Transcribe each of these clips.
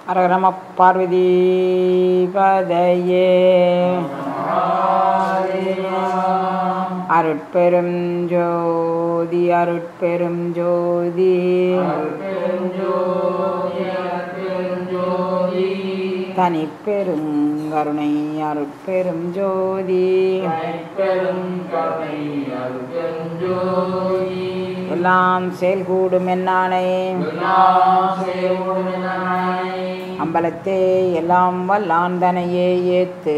ஹர நம பார்வதி பதையே அருட்பெரும் ஜோதி அருட்பெரும் ஜோதி தனிப்பெரும் கருணை அருட்பெரும் ஜோதி எல்லாம் செயல்கூடும் என்னானே அம்பலத்தே எல்லாம் வல்லாந்தனையே ஏத்து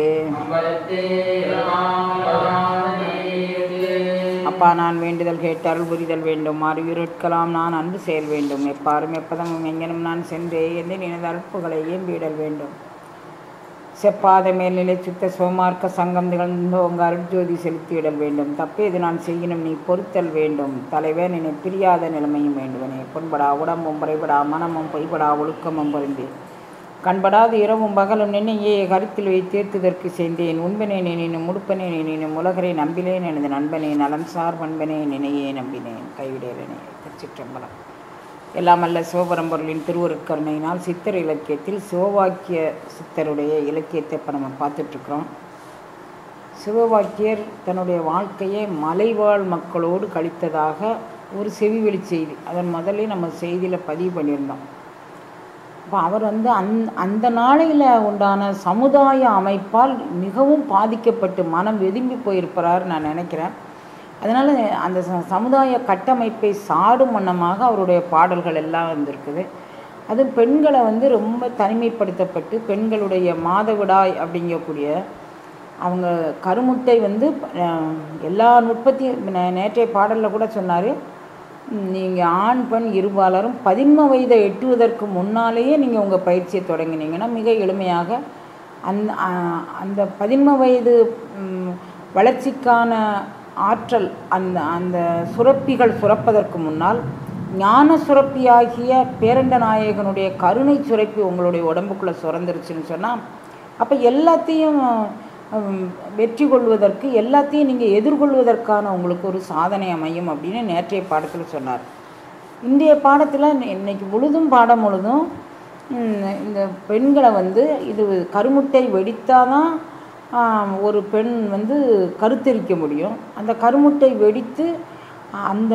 அப்பா நான் வேண்டுதல் கேட்டு அருள் புரிதல் வேண்டும் அறிவிருட்கலாம் நான் அன்பு செயல் வேண்டும் எப்பாரும் எப்பதமும் எங்கனும் நான் சென்றே எந்த நினைந்த அற்புகளை ஏம்பிடல் வேண்டும் செப்பாத மேல்நிலை சுத்த சோமார்க்க சங்கம் திகழ்ந்தோங்க அருட்ஜோதி செலுத்தியிடல் வேண்டும் தப்பேது நான் செய்யணும் நீ பொறுத்தல் வேண்டும் தலைவன் என்னை பிரியாத நிலைமையும் வேண்டுவனே பொன்படா உடம்பும் புறைபடா மனமும் பொய்படா ஒழுக்கமும் பொருந்தி கண்படாது இரவும் பகலும் நின்னையே கருத்தில் வைத்தேர்த்துதற்கு செய்தேன் உண்பனே நினைனும் முடுப்பனே நினைனும் உலகரை நம்பினேன் எனது நண்பனே நலம் சார் பண்பனே நினையே நம்பினேன் கைவிடேனே திருச்சிற்றம்பலம் எல்லாம் அல்ல சிவபரம்பொருளின் திருவருட்கருணையினால் சித்தர் இலக்கியத்தில் சிவவாக்கிய சித்தருடைய இலக்கியத்தை இப்போ நம்ம பார்த்துட்ருக்குறோம் சிவவாக்கியர் தன்னுடைய வாழ்க்கையை மலைவாழ் மக்களோடு கழித்ததாக ஒரு செவிவெளி செய்தி அதன் முதல்ல நம்ம செய்தியில் பதிவு பண்ணியிருந்தோம் அப்போ அவர் வந்து அந் அந்த நாளையில் உண்டான சமுதாய அமைப்பால் மிகவும் பாதிக்கப்பட்டு மனம் வெதும்பி போயிருப்பார் நான் நினைக்கிறேன் அதனால் அந்த ச- சமுதாய கட்டமைப்பை சாடும் வண்ணமாக அவருடைய பாடல்கள் எல்லாம் வந்திருக்குது அது பெண்களை வந்து ரொம்ப தனிமைப்படுத்தப்பட்டு பெண்களுடைய மாதவிடாய் அப்படிங்கக்கூடிய அவங்க கருமுட்டை வந்து அஹ், எல்லா நுட்பத்தையும் நே- நேற்றைய பாடலில் கூட சொன்னார் நீங்கள் ஆண் பெண் இருபாலரும் பதின்ம வயதை எட்டுவதற்கு முன்னாலேயே நீங்கள் உங்கள் பயிற்சியை தொடங்கினீங்கன்னா மிக எளிமையாக அந்த அஹ், அந்த பதின்ம வயது ம், வளர்ச்சிக்கான ஆற்றல் அந்த அந்த சுரப்பிகள் சுரப்பதற்கு முன்னால் ஞான சுரப்பியாகிய பேரண்ட நாயகனுடைய கருணை சுரப்பி உங்களுடைய உடம்புக்குள்ளே சுரந்துருச்சுன்னு சொன்னால் அப்போ எல்லாத்தையும் ஹம், வெற்றி கொள்வதற்கு எல்லாத்தையும் நீங்கள் எதிர்கொள்வதற்கான உங்களுக்கு ஒரு சாதனை அமையும் அப்படின்னு நேற்றைய பாடத்தில் சொன்னார் இன்றைய பாடத்தில் இன்னைக்கு முழுதும் பாடம் முழுதும் ம், இந்த பெண்களை வந்து இது கருமுட்டை வெடித்தாதான் ஆம், ஒரு பெண் வந்து கருத்தரிக்க முடியும் அந்த கருமுட்டை வெடித்து அந்த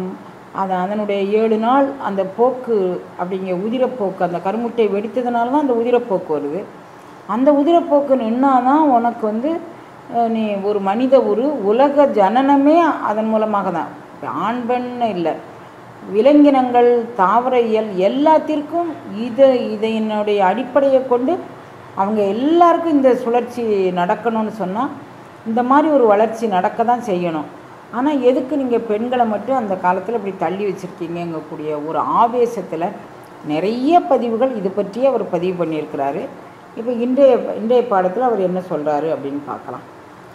அது அதனுடைய ஏழு நாள் அந்த போக்கு அப்படிங்கிற உதிரப்போக்கு அந்த கருமுட்டை வெடித்ததுனால தான் அந்த உதிரப்போக்கு வருது அந்த உதிரப்போக்கு நின்னாதான் உனக்கு வந்து அஹ், நீ ஒரு மனித ஒரு உலக ஜனனமே அதன் மூலமாக தான் இப்ப ஆண் பெண் இல்லை விலங்கினங்கள் தாவர இயல் எல்லாத்திற்கும் இதை இதனுடைய அடிப்படையை கொண்டு அவங்க எல்லாருக்கும் இந்த சுழற்சி நடக்கணும்னு சொன்னால் இந்த மாதிரி ஒரு வளர்ச்சி நடக்க தான் செய்யணும் ஆனால் எதுக்கு நீங்கள் பெண்களை மட்டும் அந்த காலத்தில் இப்படி தள்ளி வச்சுருக்கீங்கங்கக்கூடிய ஒரு ஆவேசத்தில் நிறைய பதிவுகள் இது பற்றியே அவர் பதிவு பண்ணியிருக்கிறாரு இப்போ இன்றைய இன்றைய பாடத்தில் அவர் என்ன சொல்கிறாரு அப்படின்னு பார்க்கலாம்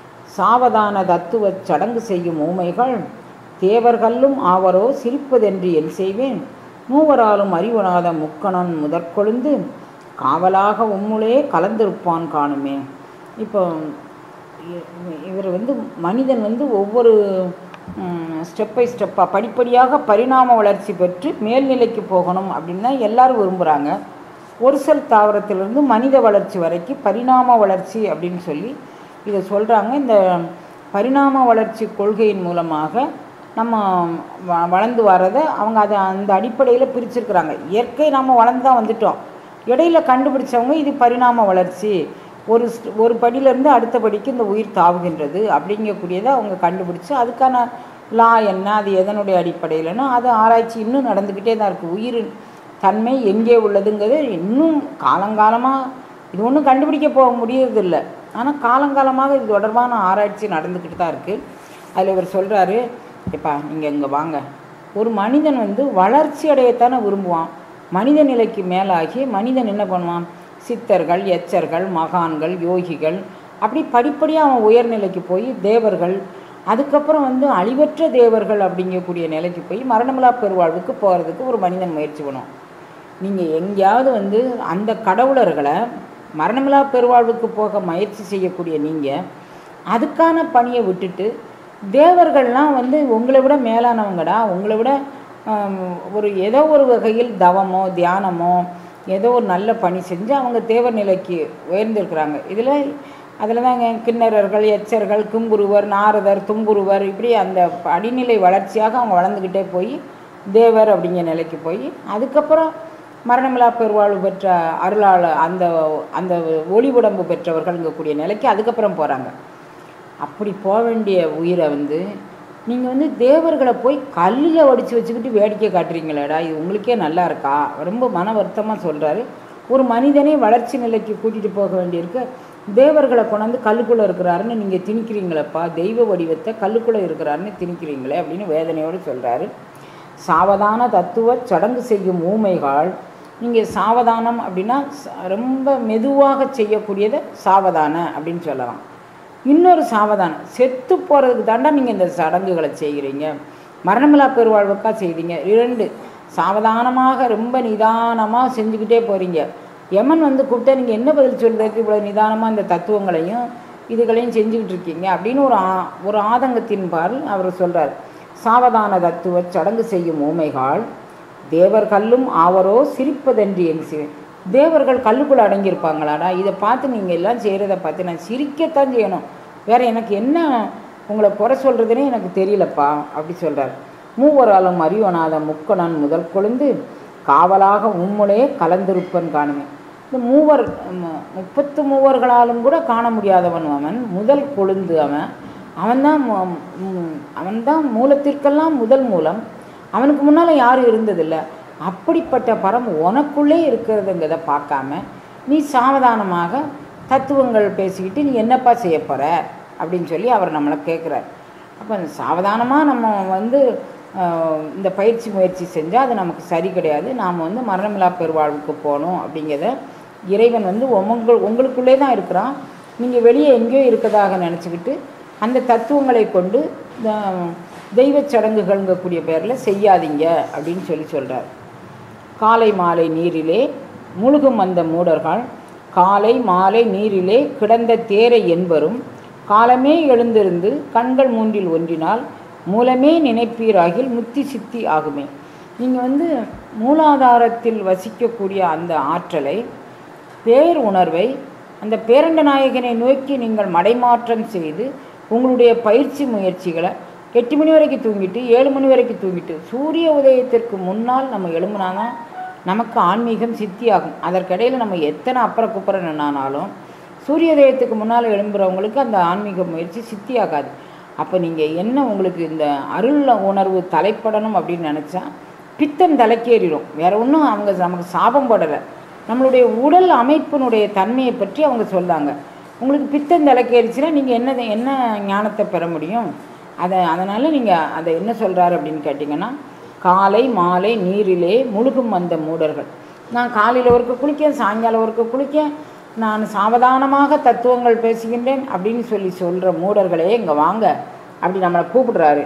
சாவதான தத்துவ சடங்கு செய்யும் ஊமைகள் தேவர்களும் ஆவரோ சிரிப்பதென்று என் செய்வேன் மூவராலும் அறிவனாத முக்கணன் முதற்கொழுந்து காவலாக உம்முளே கலந்திருப்பான் காணுமே இப்போ இ- இவர் வந்து மனிதன் வந்து ஒவ்வொரு ஸ்டெப் பை ஸ்டெப்பாக படிப்படியாக பரிணாம வளர்ச்சி பெற்று மேல்நிலைக்கு போகணும் அப்படின்னு தான் எல்லாரும் விரும்புகிறாங்க ஒரு செல் தாவரத்திலிருந்து மனித வளர்ச்சி வரைக்கும் பரிணாம வளர்ச்சி அப்படின்னு சொல்லி இதை சொல்கிறாங்க இந்த பரிணாம வளர்ச்சி கொள்கையின் மூலமாக நம்ம வ- வளர்ந்து வர்றதை அவங்க அதை அந்த அடிப்படையில் பிரிச்சிருக்கிறாங்க இயற்கை நம்ம வளர்ந்து தான் வந்துட்டோம் இடையில கண்டுபிடிச்சவங்க இது பரிணாம வளர்ச்சி ஒரு st- ஒரு படியிலேருந்து அடுத்த படிக்கு இந்த உயிர் தாவுகின்றது அப்படிங்கக்கூடியதை அவங்க கண்டுபிடிச்சு அதுக்கான லா என்ன அது எதனுடைய அடிப்படையிலன்னா அது ஆராய்ச்சி இன்னும் நடந்துக்கிட்டே தான் இருக்குது உயிர் தன்மை எங்கே உள்ளதுங்கிறது இன்னும் காலங்காலமாக இது ஒன்றும் கண்டுபிடிக்க போக முடியறதில்ல ஆனால் காலங்காலமாக இது தொடர்பான ஆராய்ச்சி நடந்துக்கிட்டு தான் இருக்குது அதில் இவர் சொல்கிறாரு எப்பா நீங்கள் இங்கே வாங்க ஒரு மனிதன் வந்து வளர்ச்சி அடையத்தானே விரும்புவான் மனித நிலைக்கு மேலாகி மனிதன் என்ன பண்ணுவான் சித்தர்கள் எச்சர்கள் மகான்கள் யோகிகள் அப்படி படிப்படியாக அவன் உயர்நிலைக்கு போய் தேவர்கள் அதுக்கப்புறம் வந்து அழிவற்ற தேவர்கள் அப்படிங்கக்கூடிய நிலைக்கு போய் மரணமில்லா பெருவாழ்வுக்கு போகிறதுக்கு ஒரு மனிதன் முயற்சி பண்ணுவான் நீங்கள் எங்கேயாவது வந்து அந்த கடவுளர்களை மரணமில்லா பெருவாழ்வுக்கு போக முயற்சி செய்யக்கூடிய நீங்கள் அதுக்கான பணியை விட்டுட்டு தேவர்கள்லாம் வந்து உங்களை விட மேலானவங்கடா உங்களை விட ஆம், ஒரு ஏதோ ஒரு வகையில் தவமோ தியானமோ ஏதோ ஒரு நல்ல பணி செஞ்சு அவங்க தேவர் நிலைக்கு உயர்ந்திருக்கிறாங்க இதில் அதில் தான் கிண்ணறர்கள் எச்சர்கள் கும்புருவர் நாரதர் தும்புருவர் இப்படி அந்த அடிநிலை வளர்ச்சியாக அவங்க வளர்ந்துக்கிட்டே போய் தேவர் அப்படிங்கிற நிலைக்கு போய் அதுக்கப்புறம் மரணமில்லா பெருவாழ்வு பெற்ற அருளாள அந்த அந்த ஒளி உடம்பு பெற்றவர்கள்ங்கக்கூடிய நிலைக்கு அதுக்கப்புறம் போகிறாங்க அப்படி போக வேண்டிய உயிரை வந்து நீங்கள் வந்து தேவர்களை போய் கல்லில் ஒடிச்சு வச்சுக்கிட்டு வேடிக்கை காட்டுறீங்களேடா இது உங்களுக்கே நல்லா இருக்கா ரொம்ப மன வருத்தமாக சொல்கிறாரு ஒரு மனிதனே வளர்ச்சி நிலைக்கு கூட்டிகிட்டு போக வேண்டியிருக்கு தேவர்களை கொண்டாந்து கல்லுக்குள்ளே இருக்கிறாருன்னு நீங்கள் திணிக்கிறீங்களப்பா தெய்வ வடிவத்தை கல்லுக்குள்ளே இருக்கிறாருன்னு திணிக்கிறீங்களே அப்படின்னு வேதனையோடு சொல்கிறாரு சாவதான தத்துவ சடங்கு செய்யும் ஊமைகள் நீங்கள் சாவதானம் அப்படின்னா ச- ரொம்ப மெதுவாக செய்யக்கூடியதை சாவதான அப்படின்னு சொல்லலாம் இன்னொரு சாவதானம் செத்து போகிறதுக்கு தாண்டா நீங்கள் இந்த சடங்குகளை செய்கிறீங்க மரணமில்லா பெருவாழ்வுக்கா செய்தீங்க இரண்டு சாவதானமாக ரொம்ப நிதானமாக செஞ்சுக்கிட்டே போகிறீங்க யமன் வந்து கூப்பிட்டா நீங்கள் என்ன பதில் சொல்கிறதுக்கு இவ்வளோ நிதானமாக இந்த தத்துவங்களையும் இதுகளையும் செஞ்சுக்கிட்டு இருக்கீங்க அப்படின்னு ஒரு ஆ ஒரு ஆதங்கத்தின் பால் அவர் சொல்கிறார் சாவதான தத்துவ சடங்கு செய்யும் ஊமைகள் தேவர் கல்லும் ஆவரோ சிரிப்பதன்றி என் சி தேவர்கள் கல்லுக்குள்ளே அடங்கியிருப்பாங்களாடா இதை பார்த்து நீங்கள் எல்லாம் செய்கிறத பார்த்து நான் சிரிக்கத்தான் செய்யணும் வேற எனக்கு என்ன உங்களை குறை சொல்கிறதுனே எனக்கு தெரியலப்பா அப்படி சொல்கிறார் மூவராலும் அறிவனாத முக்கணன் முதல் கொழுந்து காவலாக உம்முளே கலந்திருப்பன் காணுமே இந்த மூவர் மு- முப்பத்து மூவர்களாலும் கூட காண முடியாதவன் அவன் முதல் கொழுந்து அவன் அவன்தான் மு- ம், அவன்தான் மூலத்திற்கெல்லாம் முதல் மூலம் அவனுக்கு முன்னால் யாரும் இருந்ததில்ல அப்படிப்பட்ட பரம் உனக்குள்ளே இருக்கிறதுங்கிறத பார்க்காம நீ சாவதானமாக தத்துவங்கள் பேசிக்கிட்டு நீ என்னப்பா செய்ய போற அப்படின்னு சொல்லி அவர் நம்மளை கேட்குறார் அப்போ சாவதானமாக நம்ம வந்து ஆஹ், இந்த பயிற்சி முயற்சி செஞ்சால் அது நமக்கு சரி கிடையாது நாம் வந்து மரணமில்லா பெருவாழ்வுக்கு போகணும் அப்படிங்கிறத இறைவன் வந்து உங்க உங்களுக்குள்ளே தான் இருக்கிறான் நீங்கள் வெளியே எங்கேயோ இருக்கதாக நினச்சிக்கிட்டு அந்த தத்துவங்களை கொண்டு இந்த தெய்வச் சடங்குகள்ங்கக்கூடிய பேரில் செய்யாதீங்க அப்படின்னு சொல்லி சொல்கிறார் காலை மாலை நீரிலே முழுகும் அந்த மூடர்கள் காலை மாலை நீரிலே கிடந்த தேரை என்பரும் காலமே எழுந்திருந்து கண்கள் மூன்றில் ஒன்றினால் மூலமே நினைப்பீராகில் முத்தி சித்தி ஆகுமே நீங்கள் வந்து மூலாதாரத்தில் வசிக்கக்கூடிய அந்த ஆற்றலை பேர் உணர்வை அந்த பேரண்ட நாயகனை நோக்கி நீங்கள் மடைமாற்றம் செய்து உங்களுடைய பயிற்சி முயற்சிகளை எட்டு மணி வரைக்கும் தூங்கிட்டு ஏழு மணி வரைக்கும் தூங்கிட்டு சூரிய உதயத்திற்கு முன்னால் நம்ம எழும்புனாதான் நமக்கு ஆன்மீகம் சித்தியாகும் அதற்கிடையில் நம்ம எத்தனை அப்புற குப்புற நின்னாலும் சூரிய உதயத்துக்கு முன்னால் எழும்புறவங்களுக்கு அந்த ஆன்மீக முயற்சி சித்தியாகாது அப்போ நீங்கள் என்ன உங்களுக்கு இந்த அருள் உணர்வு தலைப்படணும் அப்படின்னு நினச்சா பித்தம் தலைக்கேறிடும் வேற ஒன்றும் அவங்க நமக்கு சாபம் போடலை நம்மளுடைய உடல் அமைப்பினுடைய தன்மையை பற்றி அவங்க சொல்லாங்க உங்களுக்கு பித்தம் தலைக்கேறிச்சுன்னா நீங்கள் என்ன என்ன ஞானத்தை பெற முடியும் அதை அதனால் நீங்கள் அதை என்ன சொல்கிறாரு அப்படின்னு கேட்டிங்கன்னா காலை மாலை நீரிலே முழுகும் வந்த மூடர்கள் நான் காலையில் ஒருக்க குளிக்கேன் சாயங்காலம் ஒருக்க குளிக்கேன் நான் சாவதானமாக தத்துவங்கள் பேசுகின்றேன் அப்படின்னு சொல்லி சொல்கிற மூடர்களே இங்கே வாங்க அப்படி நம்மளை கூப்பிடுறாரு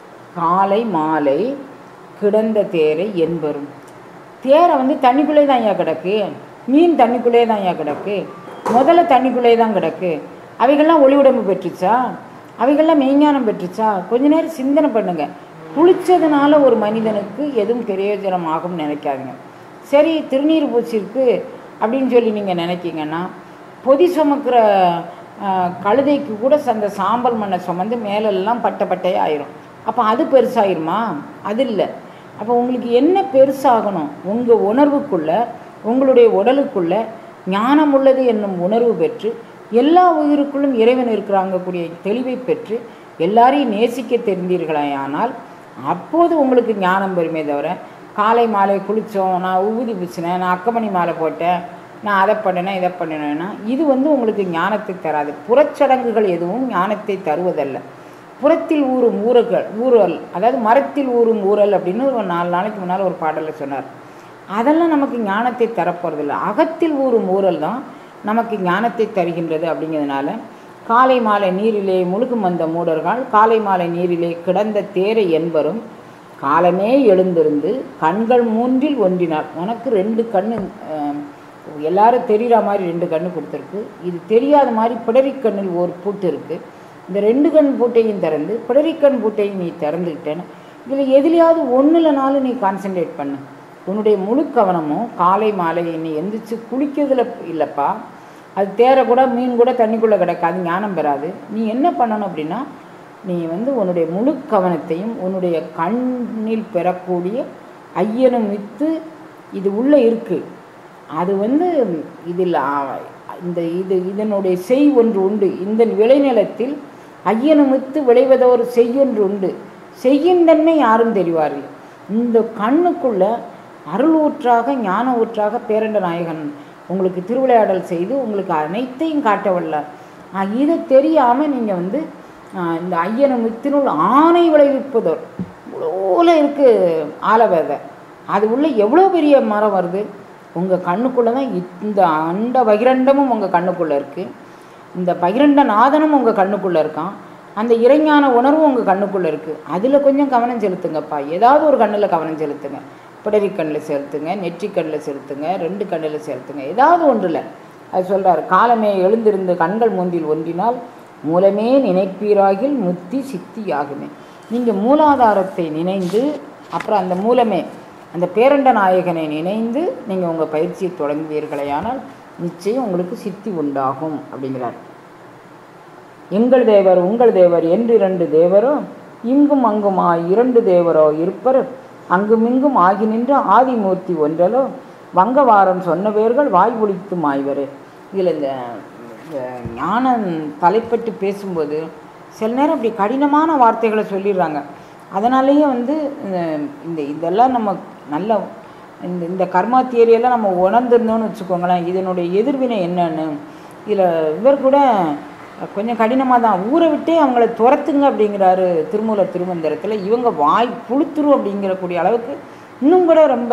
காலை மாலை கிடந்த தேரை என்பரும் தேரை வந்து தண்ணிக்குள்ளே தான் ஐயா கிடக்கு மீன் தண்ணிக்குள்ளே தான் ஐயா கிடக்கு முதல்ல தண்ணிக்குள்ளே தான் கிடக்கு அவைகள்லாம் ஒளி உடம்பு பெற்றுச்சா அவைகள்லாம் மெய்ஞானம் பெற்றுச்சா கொஞ்ச நேரம் சிந்தனை பண்ணுங்க குளிச்சதுனால ஒரு மனிதனுக்கு எதுவும் பிரயோஜனம் ஆகும்னு நினைக்காதீங்க சரி திருநீர் பூச்சிருக்கு அப்படின்னு சொல்லி நீங்கள் நினைக்கிங்கன்னா பொதி சுமக்கிற ஆஹ், கழுதைக்கு கூட அந்த சாம்பல் மண்ணை சுமந்து மேலெல்லாம் பட்டை பட்டையாக ஆயிரும் அப்போ அது பெருசாயிருமா அது இல்லை அப்போ உங்களுக்கு என்ன பெருசாகணும் உங்கள் உணர்வுக்குள்ள உங்களுடைய உடலுக்குள்ள ஞானம் உள்ளது என்னும் உணர்வு பெற்று எல்லா உயிருக்குள்ளும் இறைவன் இருக்கிறாங்க கூடிய தெளிவை பெற்று எல்லாரையும் நேசிக்க தெரிந்தீர்களாயானால் அப்போது உங்களுக்கு ஞானம் பெறுமே தவிர காலை மாலை குளித்தோம் நான் ஊதி பூசினேன் நான் அக்கமணி மாலை போட்டேன் நான் அதை பண்ணினேன் இதை பண்ணினேன்னா இது வந்து உங்களுக்கு ஞானத்தை தராது புறச்சடங்குகள் எதுவும் ஞானத்தை தருவதல்ல புறத்தில் ஊறும் ஊறுகள் ஊறல் அதாவது மரத்தில் ஊறும் ஊறல் அப்படின்னு ஒரு நாலு நாளைக்கு முன்னால் ஒரு பாடலில் சொன்னார் அதெல்லாம் நமக்கு ஞானத்தை தரப்போறதில்ல அகத்தில் ஊறும் ஊறல் தான் நமக்கு ஞானத்தை தருகின்றது அப்படிங்கிறதுனால காலை மாலை நீரிலே முழுகும் வந்த மூடர்கள் காலை மாலை நீரிலே கிடந்த தேரை என்பரும் காலமே எழுந்திருந்து கண்கள் மூன்றில் ஒன்றினார் உனக்கு ரெண்டு கண்ணு அஹ், எல்லாரும் தெரிகிற மாதிரி ரெண்டு கண்ணு கொடுத்துருக்கு இது தெரியாத மாதிரி பிடரிக்கண்ணில் ஒரு பூட்டு இருக்குது இந்த ரெண்டு கண் பூட்டையும் திறந்து பிடரிக்கண் பூட்டையும் நீ திறந்துக்கிட்டேன்னு இதில் எதுலையாவது ஒன்றுலனாலும் நீ கான்சென்ட்ரேட் பண்ணு உன்னுடைய முழு கவனமும் காலை மாலை நீ எந்திரிச்சு குளிக்கிறதுல இல்லைப்பா அது தேரை கூட மீன் கூட தண்ணிக்குள்ளே கிடக்காது ஞானம் பெறாது நீ என்ன பண்ணணும் அப்படின்னா நீ வந்து உன்னுடைய முழு கவனத்தையும் உன்னுடைய கண்ணில் பெறக்கூடிய ஐயனும் வித்து இது உள்ளே இருக்குது அது வந்து இதில் ஆ- இந்த இது இதனுடைய செய் ஒன்று உண்டு இந்த விளைநிலத்தில் ஐயனுமித்து விளைவதோர் செய்யொன்று உண்டு செய்யின் தன்மை யாரும் தெரிவார்கள் இந்த கண்ணுக்குள்ள அருள் ஊற்றாக ஞான ஊற்றாக பேரண்ட நாயகன் உங்களுக்கு திருவிளையாடல் செய்து உங்களுக்கு அனைத்தையும் காட்ட வல்லார் ஆ, இதை தெரியாமல் நீங்கள் வந்து ஆ, இந்த ஐயனை மித்தினுள் ஆணை விளைவிப்பதோர் இவ்வளோல இருக்குது ஆலவேதை அது உள்ள எவ்வளோ பெரிய மரம் வருது உங்கள் கண்ணுக்குள்ளே தான் இந்த அண்ட பகிரண்டமும் உங்கள் கண்ணுக்குள்ளே இருக்குது இந்த பகிரண்ட நாதனும் உங்கள் கண்ணுக்குள்ளே இருக்கான் அந்த இறைஞான உணர்வும் உங்கள் கண்ணுக்குள்ளே இருக்குது அதில் கொஞ்சம் கவனம் செலுத்துங்கப்பா ஏதாவது ஒரு கண்ணில் கவனம் செலுத்துங்க பிடரி கண்ணில் செலுத்துங்க நெற்றி கண்ணில் செலுத்துங்க ரெண்டு கண்ணில் செலுத்துங்க ஏதாவது ஒன்றில் அது சொல்கிறார் காலமே எழுந்திருந்து கண்கள் முந்தில் ஒன்றினால் மூலமே நினைப்பீராகில் முத்தி சித்தி ஆகுமே நீங்கள் மூலாதாரத்தை நினைந்து அப்புறம் அந்த மூலமே அந்த பேரண்ட நாயகனை நினைந்து நீங்கள் உங்கள் பயிற்சியை தொடங்குவீர்களேயானால் நிச்சயம் உங்களுக்கு சித்தி உண்டாகும் அப்படிங்கிறார் எங்கள் தேவர் உங்கள் தேவர் என்று இரண்டு தேவரோ இங்கும் அங்குமாய் இரண்டு தேவரோ இருப்பர் அங்குமிங்கும் ஆகி நின்ற ஆதிமூர்த்தி ஒன்றலோ வங்கவாரம் சொன்ன பேர்கள் வாய் ஒழித்து மாய்வரே இதில் இந்த இந்த ஞான தலைப்பட்டு பேசும்போது சில நேரம் அப்படி கடினமான வார்த்தைகளை சொல்லிடுறாங்க அதனாலேயே வந்து இந்த- இந்த இதெல்லாம் நம்ம நல்ல இந்த இந்த கர்மா தியரியெல்லாம் நம்ம உணர்ந்திருந்தோம்னு வச்சுக்கோங்களேன் இதனுடைய எதிர்வினை என்னன்னு இதில் இவர் கூட கொஞ்சம் கடினமாக தான் ஊரை விட்டே அவங்கள துரத்துங்க அப்படிங்கிறாரு திருமூலர் திருமந்திரத்தில் இவங்க வாய் புழுத்துரு அப்படிங்கிற கூடிய அளவுக்கு இன்னும் கூட ரொம்ப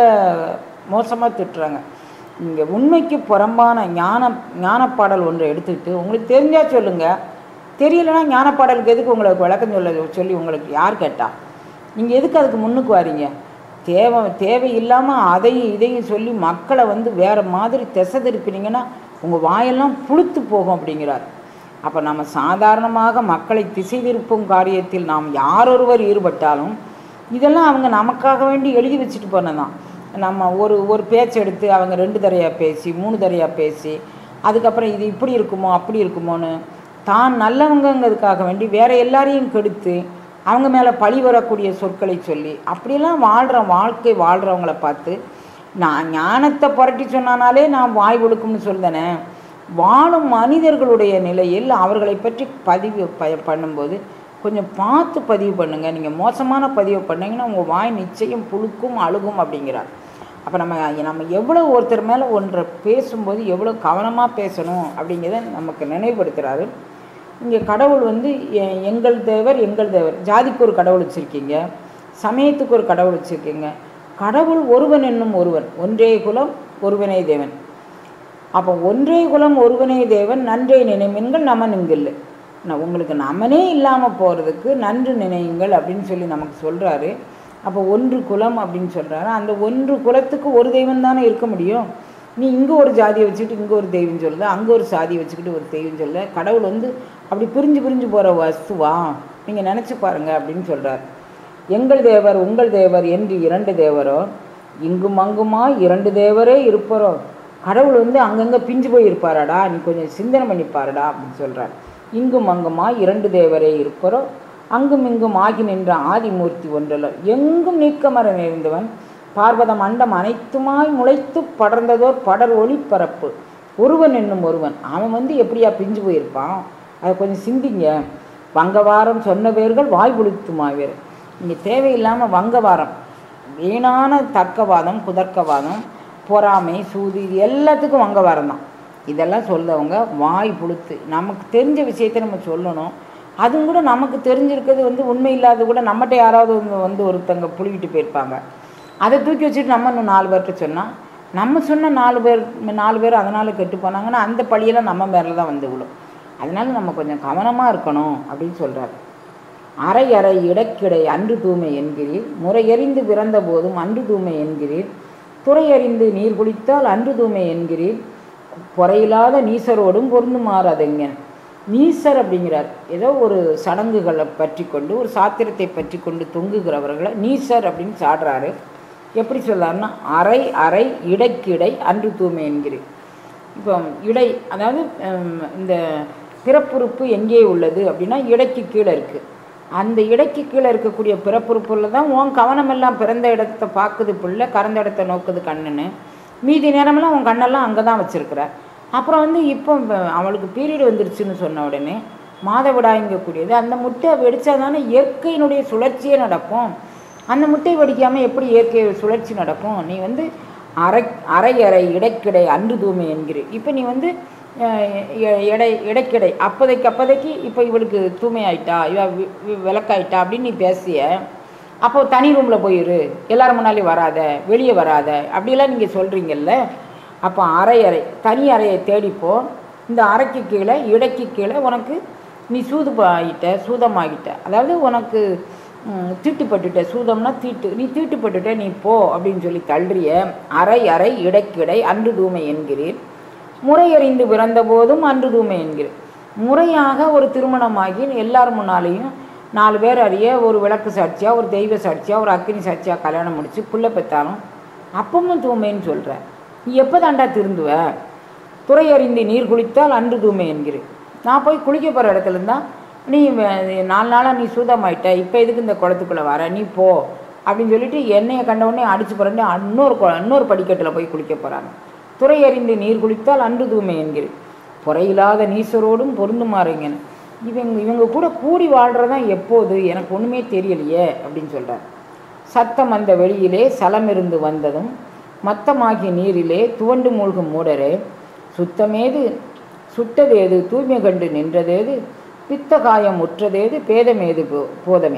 மோசமாக திட்டுறாங்க இங்கே உண்மைக்கு புறம்பான ஞான ஞானப்பாடல் ஒன்றை எடுத்துக்கிட்டு உங்களுக்கு தெரிஞ்சா சொல்லுங்கள் தெரியலைன்னா ஞானப்பாடலுக்கு எதுக்கு உங்களுக்கு விளக்கம் சொல்ல சொல்லி உங்களுக்கு யார் கேட்டா நீங்கள் எதுக்கு அதுக்கு முன்னுக்கு வாரீங்க தேவை தேவையில்லாமல் அதையும் இதையும் சொல்லி மக்களை வந்து வேறு மாதிரி திசை திருப்பினீங்கன்னா உங்கள் வாயெல்லாம் புழுத்து போகும் அப்படிங்கிறார் அப்போ நம்ம சாதாரணமாக மக்களை திசை திருப்பும் காரியத்தில் நாம் யாரொருவர் ஈடுபட்டாலும் இதெல்லாம் அவங்க நமக்காக வேண்டி எழுதி வச்சுட்டு போனதான் நம்ம ஒரு ஒரு பேச்சு எடுத்து அவங்க ரெண்டு தரையாக பேசி மூணு தரையாக பேசி அதுக்கப்புறம் இது இப்படி இருக்குமோ அப்படி இருக்குமோன்னு தான் நல்லவங்கங்கிறதுக்காக வேண்டி வேற எல்லாரையும் கெடுத்து அவங்க மேலே பழி வரக்கூடிய சொற்களை சொல்லி அப்படியெல்லாம் வாழ்கிற வாழ்க்கை வாழ்கிறவங்கள பார்த்து நான் ஞானத்தை புரட்டி சொன்னானாலே நான் வாய் ஒழுக்கும்னு சொல்தனே வாழும் மனிதர்களுடைய நிலையில் அவர்களை பற்றி பதிவு ப பண்ணும்போது கொஞ்சம் பார்த்து பதிவு பண்ணுங்க நீங்கள் மோசமான பதிவு பண்ணீங்கன்னா உங்கள் வாய் நிச்சயம் புழுக்கும் அழுகும் அப்படிங்கிறார் அப்போ நம்ம நம்ம எவ்வளோ ஒருத்தர் மேலே ஒன்றை பேசும்போது எவ்வளோ கவனமாக பேசணும் அப்படிங்கிறத நமக்கு நினைவுபடுத்துகிறாரு இங்கே கடவுள் வந்து எ- எங்கள் தேவர் எங்கள் தேவர் ஜாதிக்கு ஒரு கடவுள் வச்சுருக்கீங்க சமயத்துக்கு ஒரு கடவுள் வச்சுருக்கீங்க கடவுள் ஒருவன் என்னும் ஒருவன் ஒன்றே குலம் ஒருவனே தேவன் அப்போ ஒன்றே குலம் ஒருவனே தேவன் நன்றை நினைவீன்கள் நமன் இங்கில்லை நான் உங்களுக்கு நமனே இல்லாமல் போகிறதுக்கு நன்று நினையுங்கள் அப்படின்னு சொல்லி நமக்கு சொல்கிறாரு அப்போ ஒன்று குலம் அப்படின்னு சொல்கிறாரு அந்த ஒன்று குலத்துக்கு ஒரு தெய்வம் தானே இருக்க முடியும் நீ இங்கே ஒரு ஜாதியை வச்சுக்கிட்டு இங்கே ஒரு தெய்வம் சொல்லுது அங்கே ஒரு சாதியை வச்சுக்கிட்டு ஒரு தெய்வம் சொல்ல கடவுள் வந்து அப்படி பிரிஞ்சு பிரிஞ்சு போகிற வஸ்துவா நீங்கள் நினச்சி பாருங்க அப்படின்னு சொல்கிறார் எங்கள் தேவர் உங்கள் தேவர் என்று இரண்டு தேவரோ இங்கும் அங்குமா இரண்டு தேவரே இருப்பரோ கடவுள் வந்து அங்கங்கே பிஞ்சு போய் இருப்பாராடா நீ கொஞ்சம் சிந்தனை பண்ணி பாருடா அப்படின்னு சொல்கிறார் இங்கும் அங்குமா இரண்டு தேவரே இருப்பரோ அங்கும் இங்கும் ஆகி நின்ற ஆதிமூர்த்தி ஒன்றல்ல எங்கும் நீக்கமர நிறைந்தவன் பார்வத மண்டம் அனைத்துமாய் முளைத்து படர்ந்ததோர் படர் ஒளி பரப்பு ஒருவன் என்னும் ஒருவன் அவன் வந்து எப்படியா பிஞ்சு போயிருப்பான் அதை கொஞ்சம் சிந்திங்க வங்கவாரம் சொன்ன பேர்கள் வாய் புளித்துமாவேர் இங்கே தேவையில்லாமல் வங்கவாரம் வீணான தர்க்கவாதம் குதர்க்கவாதம் பொறாமை சூது இது எல்லாத்துக்கும் வங்கவாரம் தான் இதெல்லாம் சொல்றவங்க வாய் புழுத்து நமக்கு தெரிஞ்ச விஷயத்தை நம்ம சொல்லணும் அதுவும் கூட நமக்கு தெரிஞ்சிருக்கிறது வந்து உண்மை இல்லாத கூட நம்மகிட்ட யாராவது வந்து வந்து ஒருத்தங்க புழுகிட்டு போயிருப்பாங்க அதை தூக்கி வச்சுட்டு நம்ம இன்னும் நாலு பேர்கிட்ட சொன்னால் நம்ம சொன்ன நாலு பேர் நாலு பேர் அதனால் கெட்டு போனாங்கன்னா அந்த பழியெல்லாம் நம்ம மேலே தான் வந்து விழும் அதனால நம்ம கொஞ்சம் கவனமாக இருக்கணும் அப்படின்னு சொல்கிறாரு அரை அறை இடக்கிடை அன்று தூய்மை என்கிறீர் முறையறிந்து பிறந்த போதும் அன்று தூய்மை என்கிறீர் துறையறிந்து நீர் குளித்தால் அன்று தூய்மை என்கிறீர் பொறையில்லாத நீசரோடும் பொருந்துமாறாதெங்கன் நீசர் அப்படிங்கிறார் ஏதோ ஒரு சடங்குகளை பற்றி கொண்டு ஒரு சாத்திரத்தை பற்றி கொண்டு தொங்குகிறவர்களை நீசர் அப்படின்னு சாடுறாரு எப்படி சொல்லார்னா அரை அரை இடைக்கிடை அன்று தூய்மை என்கிறேன் இப்போ இடை அதாவது ஹம், இந்த பிறப்புறுப்பு எங்கே உள்ளது அப்படின்னா இடைக்கு கீழே இருக்குது அந்த இடைக்கு கீழே இருக்கக்கூடிய பிறப்புறுப்புல தான் உன் கவனமெல்லாம் பிறந்த இடத்த பார்க்குது பிள்ளை கறந்த இடத்த நோக்குது கண்ணுன்னு மீதி நேரமெல்லாம் உன் கண்ணெல்லாம் அங்கே தான் வச்சுருக்குற அப்புறம் வந்து இப்போ வ- அவளுக்கு பீரியட் வந்துருச்சுன்னு சொன்ன உடனே மாதவிடாய்ங்கக்கூடியது அந்த முட்டை வெடிச்சா தானே இயற்கையினுடைய சுழற்சியே நடக்கும் அந்த முட்டை வெடிக்காமல் எப்படி இயற்கை சுழற்சி நடக்கும் நீ வந்து அரை அரை அரை இடைக்கிடை அன்று தூய்மை என்கிற இப்போ நீ வந்து அஹ், எ- எடை இடைக்கிடை அப்போதைக்கு அப்போதைக்கு இப்போ இவளுக்கு தூய்மை ஆயிட்டா இவ வி- வி- விளக்காயிட்டா அப்படின்னு நீ பேசிய அப்போ தனி ரூமில் போயிரு எல்லாரும் முன்னாலே வராத வெளியே வராத அப்படிலாம் நீங்கள் சொல்கிறீங்கல்ல அப்போ அரை அறை தனி அறையை தேடிப்போ இந்த அறைக்கு கீழே இடைக்கு கீழே உனக்கு நீ சூது ஆகிட்ட சூதமாகிட்ட அதாவது உனக்கு ம், தீட்டுப்பட்டுட்ட சூதம்னா தீட்டு நீ தீட்டுப்பட்டுட்ட நீ போ அப்படின்னு சொல்லி தள்ளிய அரை அறை இடைக்கிடை அன்று தூமை என்கிறீர் முறையறிந்து பிறந்த போதும் அன்று தூமை என்கிறேன் முறையாக ஒரு திருமணமாகி எல்லார் முன்னாலேயும் நாலு பேர் அறிய ஒரு விளக்கு சாட்சியாக ஒரு தெய்வ சாட்சியாக ஒரு அக்னி சாட்சியாக கல்யாணம் முடிச்சு புள்ள பெற்றாலும் அப்பவும் தூய்மைன்னு சொல்கிற நீ எப்போ தாண்டா திருந்துவ துறையறிந்து நீர் குளித்தால் அன்று தூய்மை என்கிறேன் நான் போய் குளிக்க போகிற இடத்துல இருந்தா நீ வே- நாலு நாளாக நீ சூதமாயிட்ட இப்போ எதுக்கு இந்த குளத்துக்குள்ளே வர நீ போ அப்படின்னு சொல்லிட்டு என்னையை கண்ட உடனே அடிச்சு புரண்டு இன்னொரு குள- இன்னொரு படிக்கட்டில் போய் குளிக்க போகிறாங்க துறையறிந்து நீர் குளித்தால் அன்று தூய்மை என்கிறேன் புறையில்லாத நீசரோடும் பொருந்துமாறுங்கன்னு இவங்க இவங்க கூட கூடி வாழ்கிறதான் எப்போது எனக்கு ஒன்றுமே தெரியலையே அப்படின்னு சொல்கிறார் சத்தம் அந்த வெளியிலே சலமிருந்து வந்ததும் மத்தமாகிய நீரிலே துவண்டு மூழ்கும் மூடரே சுத்தமேது சுட்டதேது தூய்மை கண்டு நின்றதேது பித்த காயம் உற்றதேது பேதமேது போ- போதமே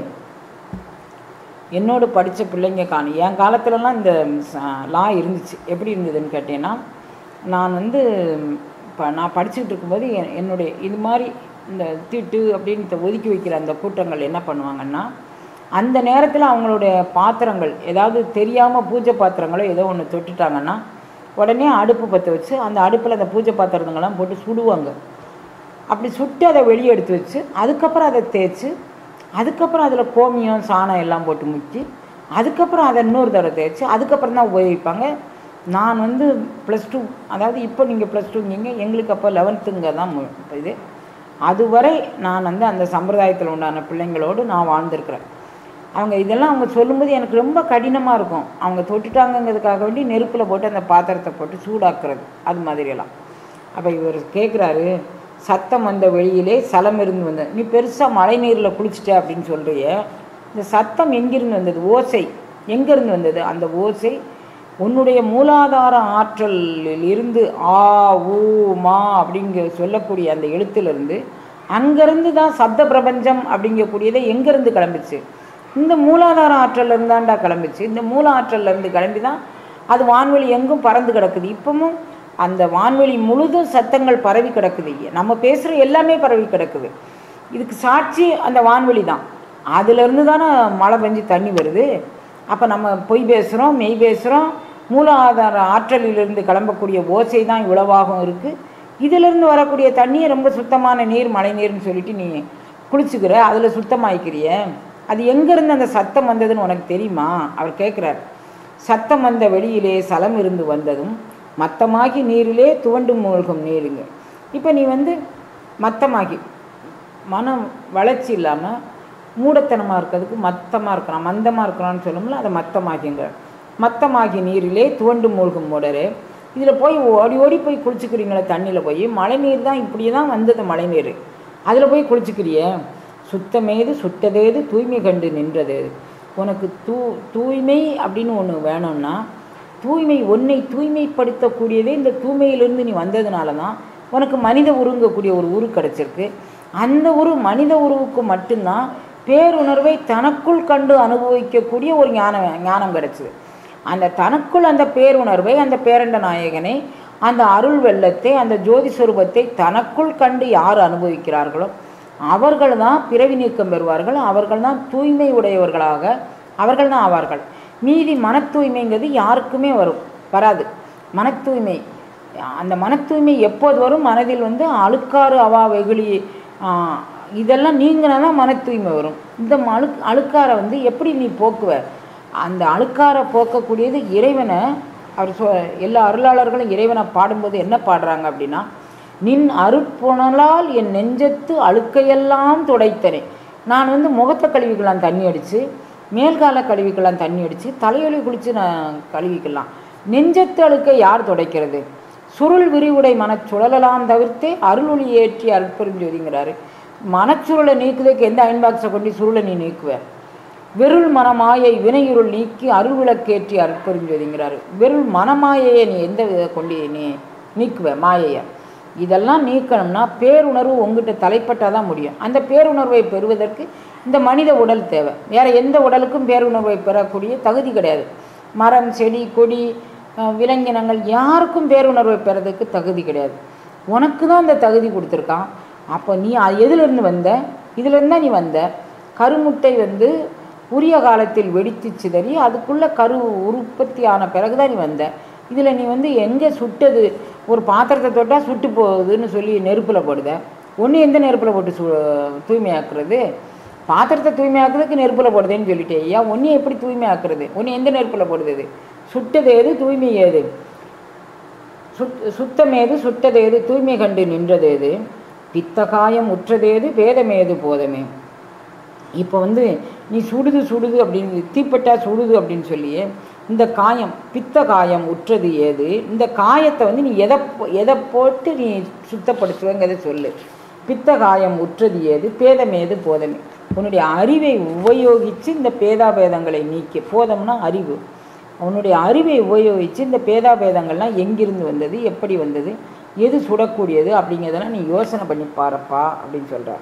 என்னோடு படித்த பிள்ளைங்க காணும் என் காலத்துலலாம் இந்த லா இருந்துச்சு எப்படி இருந்ததுன்னு கேட்டேன்னா நான் வந்து இப்போ நான் படிச்சுட்டு இருக்கும்போது என்- என்னுடைய இது மாதிரி இந்த தீட்டு அப்படின்னு இந்த ஒதுக்கி வைக்கிற அந்த கூட்டங்கள் என்ன பண்ணுவாங்கன்னா அந்த நேரத்தில் அவங்களுடைய பாத்திரங்கள் ஏதாவது தெரியாமல் பூஜை பாத்திரங்களோ ஏதோ ஒன்று தொட்டுட்டாங்கன்னா உடனே அடுப்பு பற்ற வச்சு அந்த அடுப்பில் அந்த பூஜை பாத்திரங்கள்லாம் போட்டு சுடுவாங்க அப்படி சுட்டு அதை வெளியே எடுத்து வச்சு அதுக்கப்புறம் அதை தேய்ச்சி அதுக்கப்புறம் அதில் கோமியம் சாணம் எல்லாம் போட்டு முக்கி அதுக்கப்புறம் அதை இன்னொரு தடவை தேய்ச்சி அதுக்கப்புறம் தான் உபயோகிப்பாங்க நான் வந்து ப்ளஸ் டூ அதாவது இப்போ நீங்கள் ப்ளஸ் டூங்கிங்க எங்களுக்கு அப்போ லெவன்த்துங்க தான் மு- இது அதுவரை நான் வந்து அந்த சம்பிரதாயத்தில் உண்டான பிள்ளைங்களோடு நான் வாழ்ந்திருக்கிறேன் அவங்க இதெல்லாம் அவங்க சொல்லும்போது எனக்கு ரொம்ப கடினமாக இருக்கும் அவங்க தொட்டுட்டாங்கங்கிறதுக்காக வேண்டி நெருப்பில் போட்டு அந்த பாத்திரத்தை போட்டு சூடாக்குறது அது மாதிரியெல்லாம் அப்போ இவர் கேட்குறாரு சத்தம் வந்த வெளியிலே சலம் இருந்து வந்த நீ பெருசாக மழை நீரில் குளிச்சிட்ட அப்படின்னு சொல்கிறிய இந்த சத்தம் எங்கிருந்து வந்தது ஓசை எங்கேருந்து வந்தது அந்த ஓசை உன்னுடைய மூலாதார ஆற்றலில் இருந்து ஆ ஊ மா அப்படிங்க சொல்லக்கூடிய அந்த எழுத்திலிருந்து அங்கேருந்து தான் சப்த பிரபஞ்சம் அப்படிங்கக்கூடியதை எங்கேருந்து கிளம்பிச்சு இந்த மூலாதார ஆற்றல்ல இருந்தாண்டா கிளம்பிச்சு இந்த மூல ஆற்றல்ல இருந்து கிளம்பி தான் அது வான்வெளி எங்கும் பறந்து கிடக்குது இப்பவும் அந்த வான்வெளி முழுதும் சத்தங்கள் பரவி கிடக்குது நம்ம பேசுகிற எல்லாமே பரவி கிடக்குது இதுக்கு சாட்சி அந்த வான்வெளி தான் அதுலேருந்து தானே மழை பெஞ்சு தண்ணி வருது அப்போ நம்ம பொய் பேசுகிறோம் மெய் பேசுகிறோம் மூலாதார ஆற்றலிலிருந்து கிளம்பக்கூடிய ஓசை தான் இவ்வளவாகவும் இருக்குது இதிலிருந்து வரக்கூடிய தண்ணியை ரொம்ப சுத்தமான நீர் மழை நீர்னு சொல்லிட்டு நீ குளிச்சுக்கிற அதில் சுத்தமாயிக்கிறிய அது எங்கேருந்து அந்த சத்தம் வந்ததுன்னு உனக்கு தெரியுமா அவர் கேட்குறார் சத்தம் வந்த வெளியிலே சலம் இருந்து வந்ததும் மத்தமாகி நீரிலே துவண்டு மூழ்கும் நீருங்க இப்போ நீ வந்து மத்தமாகி மனம் வளர்ச்சி இல்லாமல் மூடத்தனமாக இருக்கிறதுக்கு மத்தமாக இருக்கிறான் மந்தமாக இருக்கிறான்னு சொல்லும்போது அதை மத்தமாகிங்க மத்தமாகி நீரிலே துவண்டு மூழ்கும் மூடரே இதில் போய் ஓடி ஓடி போய் குளிச்சுக்கிறீங்களே தண்ணியில் போய் மழை நீர் தான் இப்படி தான் வந்தது மழை நீர் அதில் போய் குளிச்சுக்கிறியே சுத்தமேது சுட்டதேது தூய்மை கண்டு நின்றதேது உனக்கு தூ தூய்மை அப்படின்னு ஒன்று வேணும்னா தூய்மை உன்னை தூய்மைப்படுத்தக்கூடியதே இந்த தூய்மையிலிருந்து நீ வந்ததுனால தான் உனக்கு மனித உருங்கக்கூடிய ஒரு உரு கிடச்சிருக்கு அந்த ஒரு மனித உருவுக்கு மட்டும்தான் பேருணர்வை தனக்குள் கண்டு அனுபவிக்கக்கூடிய ஒரு ஞானம் ஞானம் கிடச்சிது அந்த தனக்குள் அந்த பேருணர்வை அந்த பேரண்ட நாயகனை அந்த அருள் வெள்ளத்தை அந்த ஜோதி சொரூபத்தை தனக்குள் கண்டு யார் அனுபவிக்கிறார்களோ அவர்கள் தான் பிறவி நீக்கம் பெறுவார்கள் அவர்கள் தான் தூய்மை உடையவர்களாக அவர்கள் தான் ஆவார்கள் மீதி மன தூய்மைங்கிறது யாருக்குமே வரும் வராது மன தூய்மை அந்த மன தூய்மை எப்போது வரும் மனதில் வந்து அழுக்காறு அவா வெகுளி ஆ, இதெல்லாம் நீங்கினா தான் மன தூய்மை வரும் இந்த அழு அழுக்காரை வந்து எப்படி நீ போக்குவ அந்த அழுக்கார போக்கக்கூடியது இறைவனை அவர் சொ எல்லா அருளாளர்களும் இறைவனை பாடும்போது என்ன பாடுறாங்க அப்படின்னா நின் அருட்புணலால் என் நெஞ்சத்து அழுக்கையெல்லாம் துடைத்தனே நான் வந்து முகத்தை கழுவிக்கலாம் தண்ணி அடித்து மேல்கால கழுவிக்கலாம் தண்ணி அடித்து தலையொலி குளித்து நான் கழுவிக்கலாம் நெஞ்சத்து அழுக்கை யார் துடைக்கிறது சுருள் விரிவுடை மனச்சுழலலாம் தவிர்த்தே அருளொளி ஏற்றி அருட்பெருஞ்சோதிங்கிறாரு மனச்சுருளை நீக்குவதற்கு எந்த அயன் பாக்ஸை கொண்டு சுருளை நீ நீக்குவ வெருள் மனமாயை வினையுருள் நீக்கி அருள் விளக்கேற்றி அருட்பெருஞ்சோதிங்கிறாரு வெருள் மனமாயையை நீ எந்த வித கொண்டு நீ நீக்குவ மாயையை இதெல்லாம் நீக்கணும்னா பேருணர்வு உங்ககிட்ட தலைப்பட்டால் தான் முடியும் அந்த பேருணர்வை பெறுவதற்கு இந்த மனித உடல் தேவை வேற எந்த உடலுக்கும் பேருணர்வை பெறக்கூடிய தகுதி கிடையாது மரம் செடி கொடி அஹ், விலங்கினங்கள் யாருக்கும் பேருணர்வை பெறதுக்கு தகுதி கிடையாது உனக்கு தான் அந்த தகுதி கொடுத்துருக்கான் அப்போ நீ அ- எதிலிருந்து வந்த இதிலிருந்து தான் நீ வந்த கருமுட்டை வந்து உரிய காலத்தில் வெடித்து சிதறி அதுக்குள்ளே கரு உற்பத்தி ஆன பிறகு தான் நீ வந்த இதில் நீ வந்து எங்கே சுட்டது ஒரு பாத்திரத்தை தொட்டால் சுட்டு போகுதுன்னு சொல்லி நெருப்பில் போடுத ஒன்று எந்த நெருப்பில் போட்டு சு தூய்மையாக்குறது பாத்திரத்தை தூய்மையாக்குறதுக்கு நெருப்பில் போடுதேன்னு சொல்லிட்டே ஐயா ஒன்று எப்படி தூய்மையாக்குறது ஒன்று எந்த நெருப்பில் போடுது இது? சுட்டது ஏது தூய்மை ஏது சுத் சுத்தமேது சுட்டதேது தூய்மை கண்டு நின்றதேது பித்தகாயம் உற்றதேது வேதமேது போதமே இப்போ வந்து நீ சுடுது சுடுது அப்படின்னு தீப்பட்டா சுடுது அப்படின்னு சொல்லியே இந்த காயம் பித்த காயம் உற்றது ஏது இந்த காயத்தை வந்து நீ எதை போ- எதை போட்டு நீ சுத்தப்படுத்துவங்கிறத சொல்லு பித்த காயம் உற்றது ஏது பேதமேது போதமே உன்னுடைய அறிவை உபயோகித்து இந்த பேதாபேதங்களை நீக்கி போதம்னா அறிவு உன்னுடைய அறிவை உபயோகித்து இந்த பேதாபேதங்கள்லாம் எங்கிருந்து வந்தது எப்படி வந்தது எது சுடக்கூடியது அப்படிங்கிறதெல்லாம் நீ யோசனை பண்ணி பாரப்பா அப்படின்னு சொல்கிறார்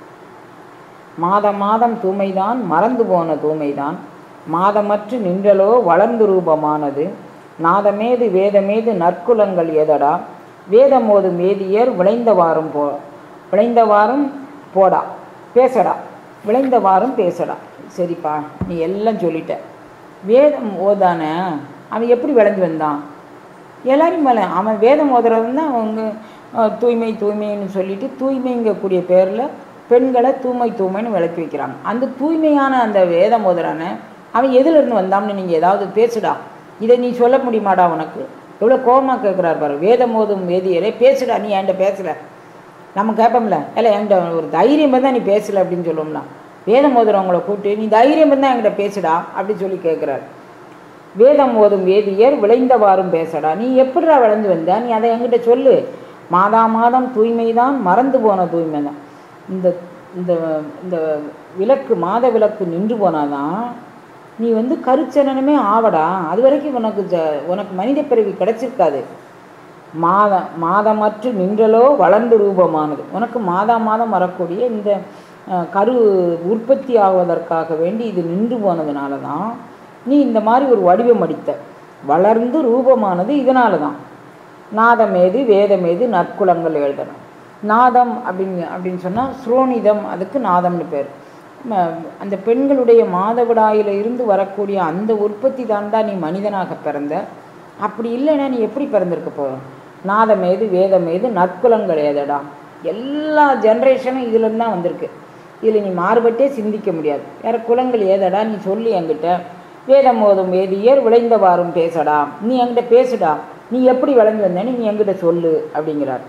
மாதம் மாதம் தூய்மைதான் மறந்து போன தூய்மைதான் மாதமற்று நின்றலோ வளர்ந்து ரூபமானது நாதமேது வேதமேது நற்குலங்கள் ஏதடா வேதமோதும் வேதியர் விளைந்தவாறும் போ விளைந்தவாறும் போடா பேசடா விளைந்தவாறும் பேசடா சரிப்பா நீ எல்லாம் சொல்லிட்ட வேதம் ஓதானே அவன் எப்படி விளைஞ்சு வந்தான் எல்லாரும் மேலே அவன் வேதம் ஓதுறவன் தான் அவங்க அஹ், தூய்மை தூய்மைன்னு சொல்லிட்டு தூய்மைங்கக்கூடிய பேரில் பெண்களை தூய்மை தூய்மைன்னு விளக்கி வைக்கிறாங்க அந்த தூய்மையான அந்த வேதம் ஓதுறானே அவன் எதிலிருந்து வந்தான்னு நீங்கள் ஏதாவது பேசுடா இதை நீ சொல்ல முடியுமாடா உனக்கு எவ்வளோ கோபமாக கேட்குறாரு பாரு வேதம் ஓதும் வேதியரே பேசுடா நீ என்கிட்ட பேசல நம்ம கேட்போம்ல இல்லை என்கிட்ட ஒரு தைரியம் தான் நீ பேசல அப்படின்னு சொல்லுவோம்ல வேதம் ஓதுறவங்கள கூப்பிட்டு நீ தைரியம் தான் என்கிட்ட பேசுடா அப்படின்னு சொல்லி கேட்குறாரு வேதம் ஓதும் வேதியர் விளைந்தவாறும் பேசடா நீ எப்படிடா விளைஞ்சு வந்த நீ அதை என்கிட்ட சொல்லு மாதா மாதம் தூய்மைதான் மறந்து போன தூய்மை தான் இந்த இந்த இந்த விளக்கு மாத விளக்கு நின்று போனாதான் நீ வந்து கருச்சனனமே ஆவடா அது வரைக்கும் உனக்கு ஜ உனக்கு மனித பிறவி கிடைச்சிருக்காது மாத மாதமற்று நின்றலோ வளர்ந்து ரூபமானது உனக்கு மாதா மாதம் வரக்கூடிய இந்த அஹ், கரு உற்பத்தி ஆவதற்காக வேண்டி இது நின்று போனதுனால தான் நீ இந்த மாதிரி ஒரு வடிவம் அடித்த வளர்ந்து ரூபமானது இதனால தான் நாதமேது வேதமேது நற்குலங்கள் எழுதணும் நாதம் அப்படின்னு அப்படின்னு சொன்னால் ஸ்ரோனிதம் அதுக்கு நாதம்னு பேர் ம- அந்த பெண்களுடைய மாதவிடாயில இருந்து வரக்கூடிய அந்த உற்பத்தி தான்டா நீ மனிதனாக பிறந்த அப்படி இல்லைன்னா நீ எப்படி பிறந்திருக்க போ நாதமேது வேதமேது நற்குலங்கள் ஏதடா எல்லா ஜென்ரேஷனும் இதுலேருந்து தான் வந்திருக்கு இதில் நீ மாறுபட்டே சிந்திக்க முடியாது வேற குலங்கள் ஏதடா நீ சொல்லி என்கிட்ட வேதம் ஓதும் வேதியர் விளைந்தவாறும் பேசடா நீ என்கிட்ட பேசுடா நீ எப்படி விளைஞ்சு வந்தேன்னு நீ என்கிட்ட சொல்லு அப்படிங்கிறார்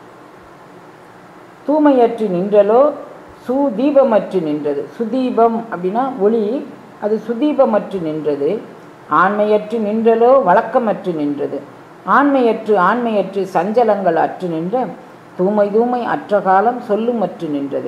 தூய்மையற்று நின்றலோ சுதீபமற்று நின்றது சுதீபம் அப்படின்னா ஒளி அது சுதீபமற்று நின்றது ஆண்மையற்று நின்றலோ வழக்கமற்று நின்றது ஆண்மையற்று ஆண்மையற்று சஞ்சலங்கள் அற்று நின்ற தூமை தூமை அற்ற காலம் சொல்லுமற்று நின்றது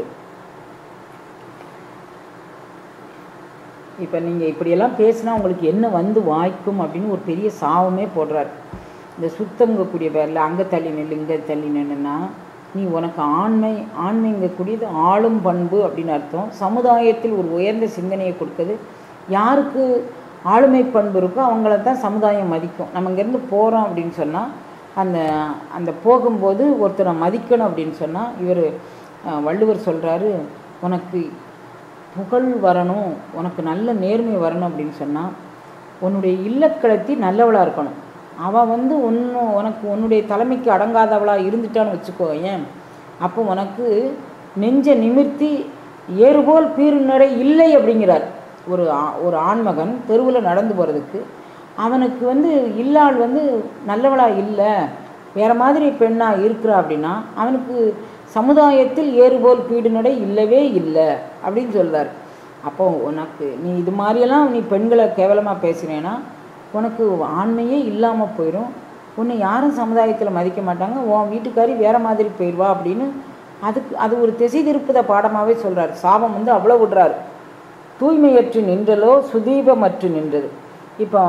இப்போ நீங்கள் இப்படியெல்லாம் பேசினா உங்களுக்கு என்ன வந்து வாய்க்கும் அப்படின்னு ஒரு பெரிய சாவமே போடுறாரு இந்த சுத்தம்ங்கக்கூடிய பேரில் அங்கே தள்ளி நில்லு இங்கே தள்ளி நின்னுன்னா நீ உனக்கு ஆண்மை ஆண்மைங்கக்கூடியது ஆளும் பண்பு அப்படின்னு அர்த்தம் சமுதாயத்தில் ஒரு உயர்ந்த சிந்தனையை கொடுக்குது யாருக்கு ஆளுமை பண்பு இருக்கோ அவங்கள தான் சமுதாயம் மதிக்கும் நம்ம இங்கேருந்து போகிறோம் அப்படின்னு சொன்னால் அந்த அந்த போகும்போது ஒருத்தரை மதிக்கணும் அப்படின்னு சொன்னால் இவர் வள்ளுவர் சொல்கிறாரு உனக்கு புகழ் வரணும் உனக்கு நல்ல நேர்மை வரணும் அப்படின்னு சொன்னால் உன்னுடைய இல்லக்கழத்தி நல்லவளாக இருக்கணும் அவள் வந்து ஒன்று உனக்கு உன்னுடைய தலைமைக்கு அடங்காதவளாக இருந்துட்டான்னு வச்சுக்கோ ஏன் அப்போ உனக்கு நெஞ்ச நிமிர்த்தி ஏறுபோல் பீருநடை இல்லை அப்படிங்கிறார் ஒரு ஆ- ஒரு ஆண்மகன் தெருவில் நடந்து போகிறதுக்கு அவனுக்கு வந்து இல்லாள் வந்து நல்லவளா இல்லை வேற மாதிரி பெண்ணா இருக்கிறா அப்படின்னா அவனுக்கு சமுதாயத்தில் ஏறுபோல் பீடுநடை இல்லவே இல்லை அப்படின்னு சொல்றாரு அப்போ உனக்கு நீ இது மாதிரியெல்லாம் நீ பெண்களை கேவலமாக பேசுனேன்னா உனக்கு ஆண்மையே இல்லாமல் போயிடும் உன்னை யாரும் சமுதாயத்தில் மதிக்க மாட்டாங்க உன் வீட்டுக்காரி வேற மாதிரி போயிடுவா அப்படின்னு அதுக்கு அது ஒரு திசை திருப்புத பாடமாகவே சொல்றாரு சாபம் வந்து அவ்வளோ விடுறாரு தூய்மையற்று நின்றலோ சுதீபமற்று நின்றது இப்போ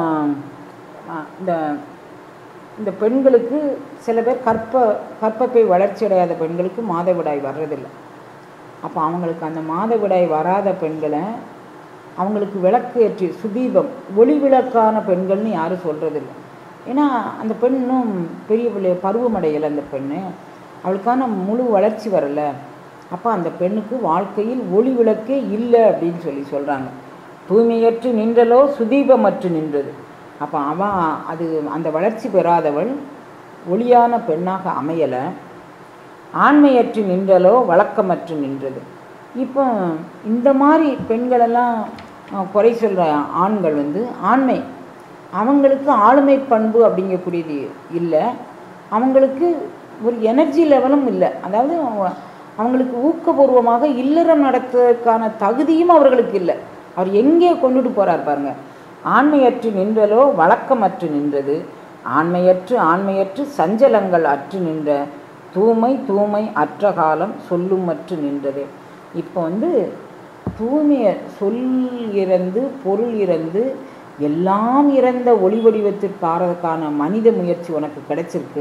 ஆ, இந்த இந்த பெண்களுக்கு சில பேர் கற்ப கற்பப்பை வளர்ச்சி அடையாத பெண்களுக்கு மாதவிடாய் வர்றதில்லை அப்போ அவங்களுக்கு அந்த மாதவிடாய் வராத பெண்களை அவங்களுக்கு விளக்கு ஏற்றி சுதீபம் ஒளி விளக்கான பெண்கள்னு யாரும் சொல்கிறதில்ல ஏன்னா அந்த பெண் இன்னும் பெரிய பிள்ளை பருவமடையலை அந்த பெண்ணு அவளுக்கான முழு வளர்ச்சி வரல அப்போ அந்த பெண்ணுக்கு வாழ்க்கையில் ஒளி விளக்கே இல்லை அப்படின்னு சொல்லி சொல்கிறாங்க தூய்மையற்று நின்றலோ சுதீபமற்று நின்றது அப்போ அவன் அது அந்த வளர்ச்சி பெறாதவள் ஒளியான பெண்ணாக அமையலை ஆண்மையற்று நின்றலோ வழக்கமற்று நின்றது இப்போ இந்த மாதிரி பெண்களெல்லாம் அஹ், குறை சொல்கிற ஆண்கள் வந்து ஆண்மை அவங்களுக்கு ஆளுமை பண்பு அப்படிங்கக்கூடியது இல்லை அவங்களுக்கு ஒரு எனர்ஜி லெவலும் இல்லை அதாவது அவங்க- அவங்களுக்கு ஊக்கபூர்வமாக இல்லறம் நடத்துவதற்கான தகுதியும் அவர்களுக்கு இல்லை அவர் எங்கே கொண்டுட்டு போறார் பாருங்க ஆண்மையற்று நின்றலோ வழக்கமற்று நின்றது ஆண்மையற்று ஆண்மையற்று சஞ்சலங்கள் அற்று நின்ற தூய்மை தூய்மை அற்ற காலம் சொல்லுமற்று நின்றது இப்போ வந்து தூய்மைய சொல் இறந்து பொருள் இறந்து எல்லாம் இறந்த ஒளி வடிவத்திற்காரதுக்கான மனித முயற்சி உனக்கு கிடைச்சிருக்கு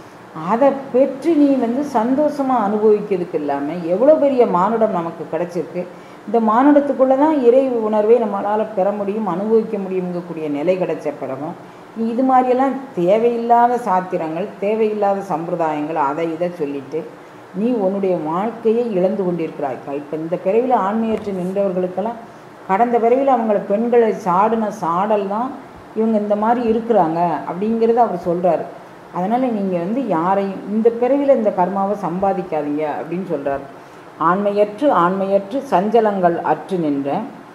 அதை பெற்று நீ வந்து சந்தோஷமாக அனுபவிக்கிறதுக்கு இல்லாமல் எவ்வளோ பெரிய மானுடம் நமக்கு கிடைச்சிருக்கு இந்த மானுடத்துக்குள்ளே தான் இறை உணர்வை நம்மளால் பெற முடியும் அனுபவிக்க முடியுங்கக்கூடிய நிலை கிடைச்ச பிறகும் நீ இது மாதிரியெல்லாம் தேவையில்லாத சாத்திரங்கள் தேவையில்லாத சம்பிரதாயங்கள் அதை இதை சொல்லிட்டு நீ உன்னுடைய வாழ்க்கையை இழந்து கொண்டிருக்கிறாய் இப்போ இந்த பிறவியில் ஆண்மையற்று நின்றவர்களுக்கெல்லாம் கடந்த பிறவியில் அவங்கள பெண்களை சாடின சாடல் தான் இவங்க இந்த மாதிரி இருக்கிறாங்க அப்படிங்கிறத அவர் சொல்கிறாரு அதனால் நீங்கள் வந்து யாரையும் இந்த பிறவியில் இந்த கர்மாவை சம்பாதிக்காதீங்க அப்படின்னு சொல்கிறார் ஆண்மையற்று ஆண்மையற்று சஞ்சலங்கள் அற்று நின்ற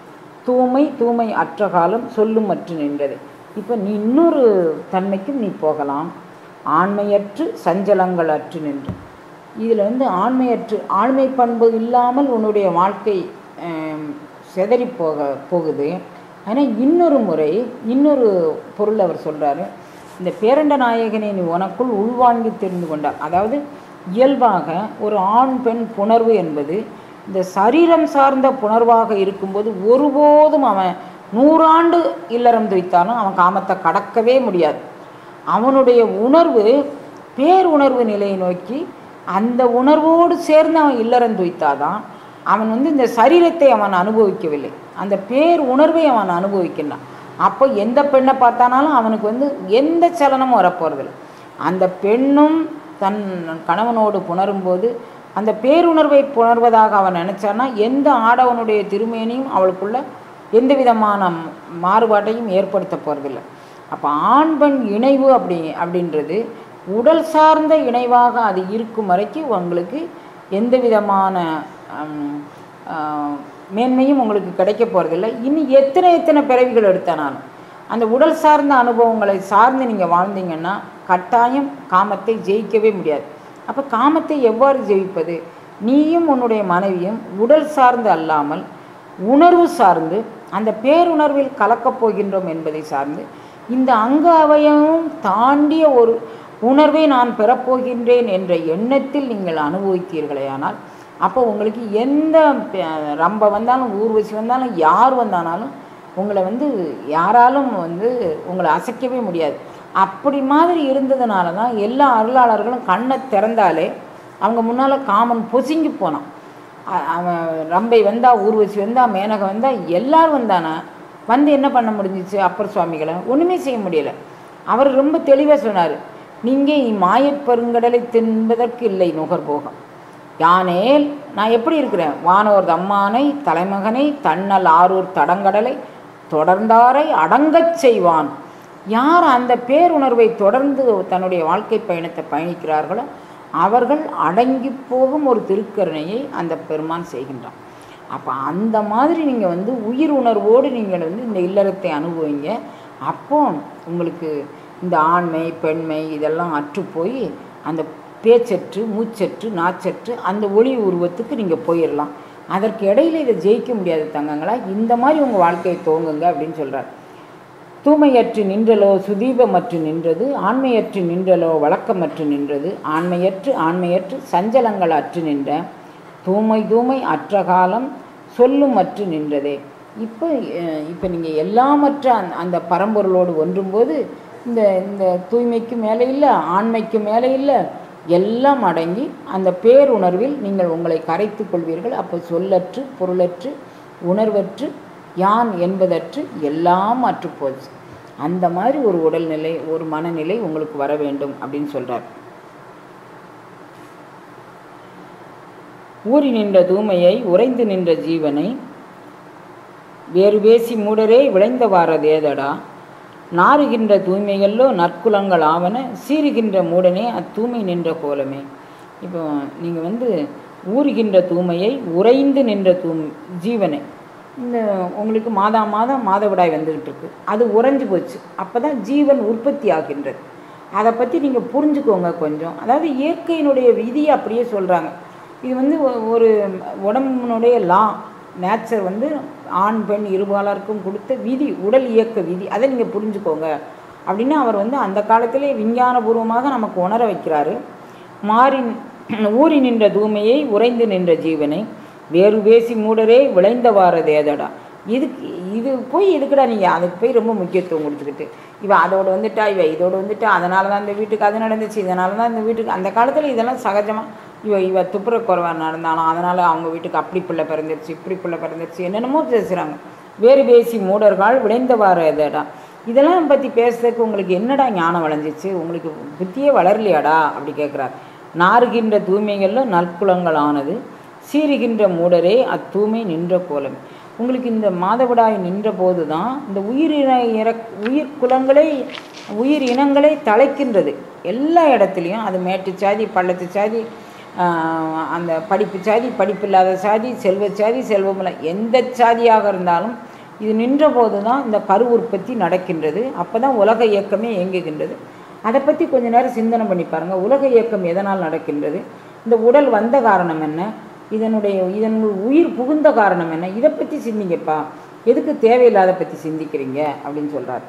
தூய்மை தூய்மை அற்ற காலம் சொல்லும் அற்று நின்றது இப்போ நீ இன்னொரு தன்மைக்கும் நீ போகலாம் ஆண்மையற்று சஞ்சலங்கள் அற்று நின்று இதில் வந்து ஆண்மையற்று ஆண்மை பண்பு இல்லாமல் உன்னுடைய வாழ்க்கை ஆம், சிதறி போக போகுது ஆனால் இன்னொரு முறை இன்னொரு பொருள் அவர் சொல்கிறாரு இந்த பேரண்ட நாயகனை நீ உனக்குள் உள்வாங்கி தெரிந்து கொண்டார் அதாவது இயல்பாக ஒரு ஆண் பெண் புணர்வு என்பது இந்த சரீரம் சார்ந்த புணர்வாக இருக்கும்போது ஒருபோதும் அவன் நூறாண்டு இல்லறம் துய்த்தாலும் அவன் காமத்தை கடக்கவே முடியாது அவனுடைய உணர்வு பேருணர்வு நிலையை நோக்கி அந்த உணர்வோடு சேர்ந்து அவன் இல்லறம் துய்த்தாதான் அவன் வந்து இந்த சரீரத்தை அவன் அனுபவிக்கவில்லை அந்த பேர் உணர்வை அவன் அனுபவிக்கின்றான் அப்போ எந்த பெண்ணை பார்த்தானாலும் அவனுக்கு வந்து எந்த சலனமும் வரப்போறதில்லை அந்த பெண்ணும் தன் கணவனோடு புணரும்போது அந்த பேருணர்வை புணர்வதாக அவன் நினைச்சான்னா எந்த ஆடவனுடைய திருமேனியும் அவளுக்குள்ள எந்த விதமான மாறுபாட்டையும் ஏற்படுத்த போறதில்லை அப்போ ஆண் பெண் இணைவு அப்படி அப்படின்றது உடல் சார்ந்த இணைவாக அது இருக்கும் வரைக்கும் உங்களுக்கு எந்த விதமான ஹம், ஆஹ், மேன்மையும் உங்களுக்கு கிடைக்க போகிறதில்ல இன்னும் எத்தனை எத்தனை பிறவிகள் எடுத்தானாலும் அந்த உடல் சார்ந்த அனுபவங்களை சார்ந்து நீங்கள் வாழ்ந்தீங்கன்னா கட்டாயம் காமத்தை ஜெயிக்கவே முடியாது அப்போ காமத்தை எவ்வாறு ஜெயிப்பது நீயும் உன்னுடைய மனைவியும் உடல் சார்ந்து அல்லாமல் உணர்வு சார்ந்து அந்த பேருணர்வில் கலக்கப் போகின்றோம் என்பதை சார்ந்து இந்த அங்க அவயமும் தாண்டிய ஒரு உணர்வை நான் பெறப்போகின்றேன் என்ற எண்ணத்தில் நீங்கள் அனுபவித்தீர்களேயானால் அப்போ உங்களுக்கு எந்த ப- ரம்ப வந்தாலும் ஊர்வசி வந்தாலும் யார் வந்தானாலும் உங்களை வந்து யாராலும் வந்து உங்களை அசைக்கவே முடியாது அப்படி மாதிரி இருந்ததுனால தான் எல்லா அருளாளர்களும் கண்ணை திறந்தாலே அவங்க முன்னால் காமன் பொசுங்கி போனான் அ- அவன் ரம்பை வந்தா ஊர்வசி வந்தா மேனகை வந்தா எல்லாரும் வந்தானா வந்து என்ன பண்ண முடிஞ்சிச்சு அப்பர் சுவாமிகளை ஒன்றுமே செய்ய முடியல அவர் ரொம்ப தெளிவாக சொன்னார் நீங்கள் இம்மாயப் பெருங்கடலை தின்பதற்கு இல்லை நுகர்போகம் யானேல் நான் எப்படி இருக்கிறேன் வானோர் தம்மானை தலைமகனை தன்னல் ஆரூர் தடங்கடலை தொடர்ந்தாரை அடங்கச் செய்வான் யார் அந்த பேருணர்வை தொடர்ந்து தன்னுடைய வாழ்க்கை பயணத்தை பயணிக்கிறார்களோ அவர்கள் அடங்கி போகும் ஒரு திருக்கருணையை அந்த பெருமான் செய்கின்றான் அப்போ அந்த மாதிரி நீங்கள் வந்து உயிர் உணர்வோடு நீங்கள் வந்து இந்த இல்லறத்தை அனுபவிங்க அப்போ உங்களுக்கு இந்த ஆண்மை பெண்மை இதெல்லாம் அற்று போய் அந்த பேச்சற்று மூச்சற்று நாச்சற்று அந்த ஒளி உருவத்துக்கு நீங்கள் போயிடலாம் அதற்கு இடையில இதை ஜெயிக்க முடியாது தங்கங்களா இந்த மாதிரி உங்கள் வாழ்க்கையை துவங்குங்க அப்படின்னு சொல்கிறார் தூய்மையற்று நின்றலோ சுதீபமற்று நின்றது ஆண்மையற்று நின்றலோ வழக்கமற்று நின்றது ஆண்மையற்று ஆண்மையற்று சஞ்சலங்கள் அற்று நின்ற தூய்மை தூய்மை அற்ற காலம் சொல்லும் அற்று நின்றதே இப்போ அஹ், இப்போ நீங்கள் எல்லாமற்ற அந்த அந்த பரம்பொருளோடு ஒன்றும்போது இந்த இந்த தூய்மைக்கு மேலே இல்லை ஆண்மைக்கு மேலே இல்லை எல்லாம் அடங்கி அந்த பேருணர்வில் நீங்கள் உங்களை கரைத்து கொள்வீர்கள் அப்போ சொல்லற்று பொருளற்று உணர்வற்று யான் என்பதற்று எல்லாம் அற்று போச்சு அந்த மாதிரி ஒரு உடல்நிலை ஒரு மனநிலை உங்களுக்கு வர வேண்டும் அப்படின்னு சொல்றார் ஊறி நின்ற தூமையை உறைந்து நின்ற ஜீவனை வேறு பேசி மூடரே விளைந்தவாறதேதடா நாறுகின்ற தூய்மைகளோ நற்குலங்கள் ஆவன சீறுகின்ற மூடனே அத்தூய்மை நின்ற கோலமே இப்போ நீங்கள் வந்து ஊறுகின்ற தூய்மையை உறைந்து நின்ற தூம் ஜீவனை இந்த உங்களுக்கு மாதா மாதம் மாதவிடாய் வந்துக்கிட்டு இருக்கு அது உறைஞ்சு போச்சு அப்போ தான் ஜீவன் உற்பத்தி ஆகின்றது அதை பற்றி நீங்கள் புரிஞ்சுக்கோங்க கொஞ்சம் அதாவது இயற்கையினுடைய விதியை அப்படியே சொல்கிறாங்க இது வந்து ஒ- ஒரு உடம்பினுடைய லா நேச்சர் வந்து ஆண் பெண் இருபாலருக்கும் கொடுத்த விதி உடல் இயக்க விதி அதை நீங்கள் புரிஞ்சுக்கோங்க அப்படின்னு அவர் வந்து அந்த காலத்திலே விஞ்ஞானபூர்வமாக நமக்கு உணர வைக்கிறாரு மாறி ஊறி நின்ற தூய்மையை உறைந்து நின்ற ஜீவனை வேறு பேசி மூடரே விளைந்தவாறதேதடா இதுக்கு இது போய் எதுக்குடா நீங்கள் அதுக்கு போய் ரொம்ப முக்கியத்துவம் கொடுத்துக்கிட்டு இவ அதோட வந்துட்டா இவ இதோட வந்துட்டா அதனால தான் இந்த வீட்டுக்கு அது நடந்துச்சு இதனால தான் இந்த வீட்டுக்கு அந்த காலத்தில் இதெல்லாம் சகஜமாக இவ இவ துப்புர குறைவாக நடந்தாலும் அதனால் அவங்க வீட்டுக்கு அப்படி பிள்ளை பிறந்துருச்சு இப்படி பிள்ளை பிறந்துருச்சு என்னென்னமோ பேசுகிறாங்க வேறு பேசி மூடர்கள் விளைந்தவாறு எதடா இதெல்லாம் பற்றி பேசுறதுக்கு உங்களுக்கு என்னடா ஞானம் வளைஞ்சிச்சு உங்களுக்கு புத்தியே வளரலையாடா அப்படி கேட்குறாரு நாறுகின்ற தூய்மைகளில் நற்குலங்கள் ஆனது சீறுகின்ற மூடரே அத்தூய்மை நின்ற கோலம் உங்களுக்கு இந்த மாதவிடாய் நின்ற போது தான் இந்த உயிரின இறக் உயிர் குலங்களே உயிர் இனங்களே தலைக்கின்றது எல்லா இடத்துலையும் அது மேட்டு சாதி பள்ளத்து சாதி ஆஹ், அந்த படிப்பு சாதி படிப்பில்லாத சாதி செல்வ சாதி செல்வமில்லை எந்த சாதியாக இருந்தாலும் இது நின்ற போது தான் இந்த கரு உற்பத்தி நடக்கின்றது அப்போ தான் உலக இயக்கமே இயங்குகின்றது அதை பற்றி கொஞ்ச நேரம் சிந்தனை பண்ணி பாருங்கள் உலக இயக்கம் எதனால் நடக்கின்றது இந்த உடல் வந்த காரணம் என்ன இதனுடைய இதன் உயிர் புகுந்த காரணம் என்ன இதை பற்றி சிந்திங்கப்பா எதுக்கு தேவையில்லாத பற்றி சிந்திக்கிறீங்க அப்படின்னு சொல்கிறார்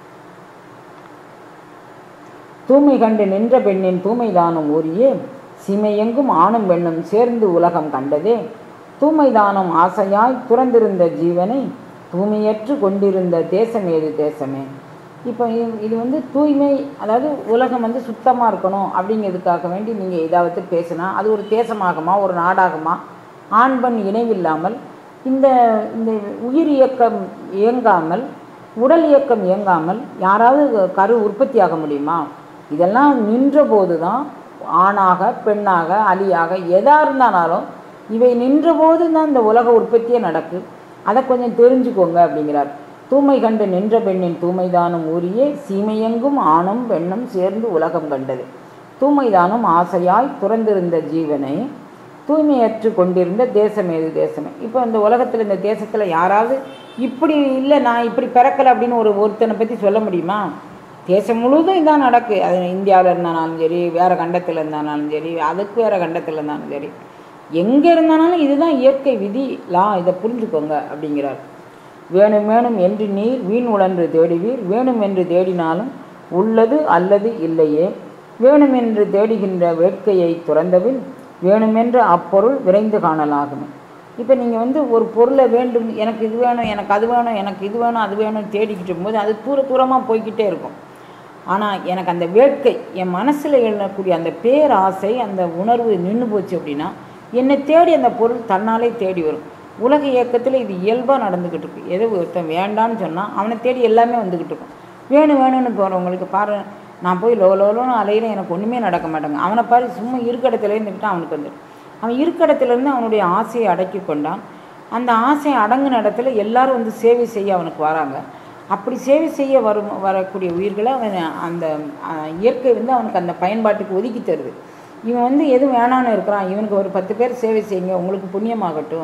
தூய்மை கண்டு நின்ற பெண்ணின் தூய்மைதானம் ஊறியே சிமையெங்கும் ஆணும் பெண்ணும் சேர்ந்து உலகம் கண்டதே தூய்மைதானம் ஆசையாய் துறந்திருந்த ஜீவனை தூய்மையற்று கொண்டிருந்த தேசம் ஏது தேசமே இப்போ இது- இது வந்து தூய்மை அதாவது உலகம் வந்து சுத்தமாக இருக்கணும் அப்படிங்கிறதுக்காக வேண்டி நீங்கள் ஏதாவது பேசினா அது ஒரு தேசமாகுமா ஒரு நாடாகுமா ஆண் பெண் இணைவில்லாமல் இந்த இந்த உயிர் இயக்கம் இயங்காமல் உடல் இயக்கம் இயங்காமல் யாராவது கரு உற்பத்தியாக முடியுமா இதெல்லாம் நின்ற போது தான் ஆணாக பெண்ணாக அலியாக எதா இருந்தாலும் இவை நின்றபோது தான் இந்த உலக உற்பத்தியே நடக்கு அதை கொஞ்சம் தெரிஞ்சுக்கோங்க அப்படிங்கிறார் தூய்மை கண்டு நின்ற பெண்ணின் தூய்மைதானும் ஊறியே சீமையெங்கும் ஆணும் பெண்ணும் சேர்ந்து உலகம் கண்டது தூய்மைதானும் ஆசையாய் துறந்திருந்த ஜீவனை தூய்மையற்று கொண்டிருந்த தேசம் ஏது தேசமே இப்போ இந்த உலகத்தில் இந்த தேசத்தில் யாராவது இப்படி இல்லை நான் இப்படி பிறக்கலை அப்படின்னு ஒரு ஒருத்தனை பற்றி சொல்ல முடியுமா தேசம் முழுவதும் இதான் நடக்கு அது இந்தியாவில் இருந்தாலும் சரி வேறு கண்டத்தில் இருந்தாலும் சரி அதுக்கு வேறு கண்டத்தில் இருந்தாலும் சரி எங்கே இருந்தாலும் இதுதான் இயற்கை விதி லா இதை புரிஞ்சுக்கோங்க அப்படிங்கிறார் வேணும் வேணும் என்று நீர் வீண் உழன்று தேடுவீர் வேணும் என்று தேடினாலும் உள்ளது அல்லது இல்லையே வேணும் என்று தேடுகின்ற வேட்கையை துறந்தபின் வேணுமென்று அப்பொருள் விரைந்து காணலாகுமே இப்போ நீங்கள் வந்து ஒரு பொருளை வேண்டும் எனக்கு இது வேணும் எனக்கு அது வேணும் எனக்கு இது வேணும் அது வேணும் தேடிக்கிட்டு இருக்கும்போது அது தூர தூரமாக போய்க்கிட்டே இருக்கும் ஆனால் எனக்கு அந்த வேட்கை என் மனசில் எழக்கூடிய அந்த பேராசை அந்த உணர்வு நின்று போச்சு அப்படின்னா என்னை தேடி அந்த பொருள் தன்னாலே தேடி வரும் உலக இயக்கத்தில் இது இயல்பாக நடந்துக்கிட்டு இருக்கு எது ஒருத்தன் வேண்டான்னு சொன்னால் அவனை தேடி எல்லாமே வந்துக்கிட்டு இருக்கும் வேணும் வேணும்னு போகிறவங்களுக்கு பாரு நான் போய் லோ லோலோன்னு அலையில எனக்கு ஒன்றுமே நடக்க மாட்டேங்க அவனை பாரு சும்மா இருக்கடத்துல இருந்துக்கிட்டு அவனுக்கு வந்துடும் அவன் இருக்கடத்துலேருந்து அவனுடைய ஆசையை அடக்கி கொண்டான் அந்த ஆசை அடங்கின இடத்துல எல்லாரும் வந்து சேவை செய்ய அவனுக்கு வராங்க அப்படி சேவை செய்ய வரும் வரக்கூடிய உயிர்களை அவன் அந்த அஹ், இயற்கை வந்து அவனுக்கு அந்த பயன்பாட்டுக்கு ஒதுக்கி தருது இவன் வந்து எதுவும் வேணான்னு இருக்கிறான் இவனுக்கு ஒரு பத்து பேர் சேவை செய்யுங்க உங்களுக்கு புண்ணியமாகட்டும்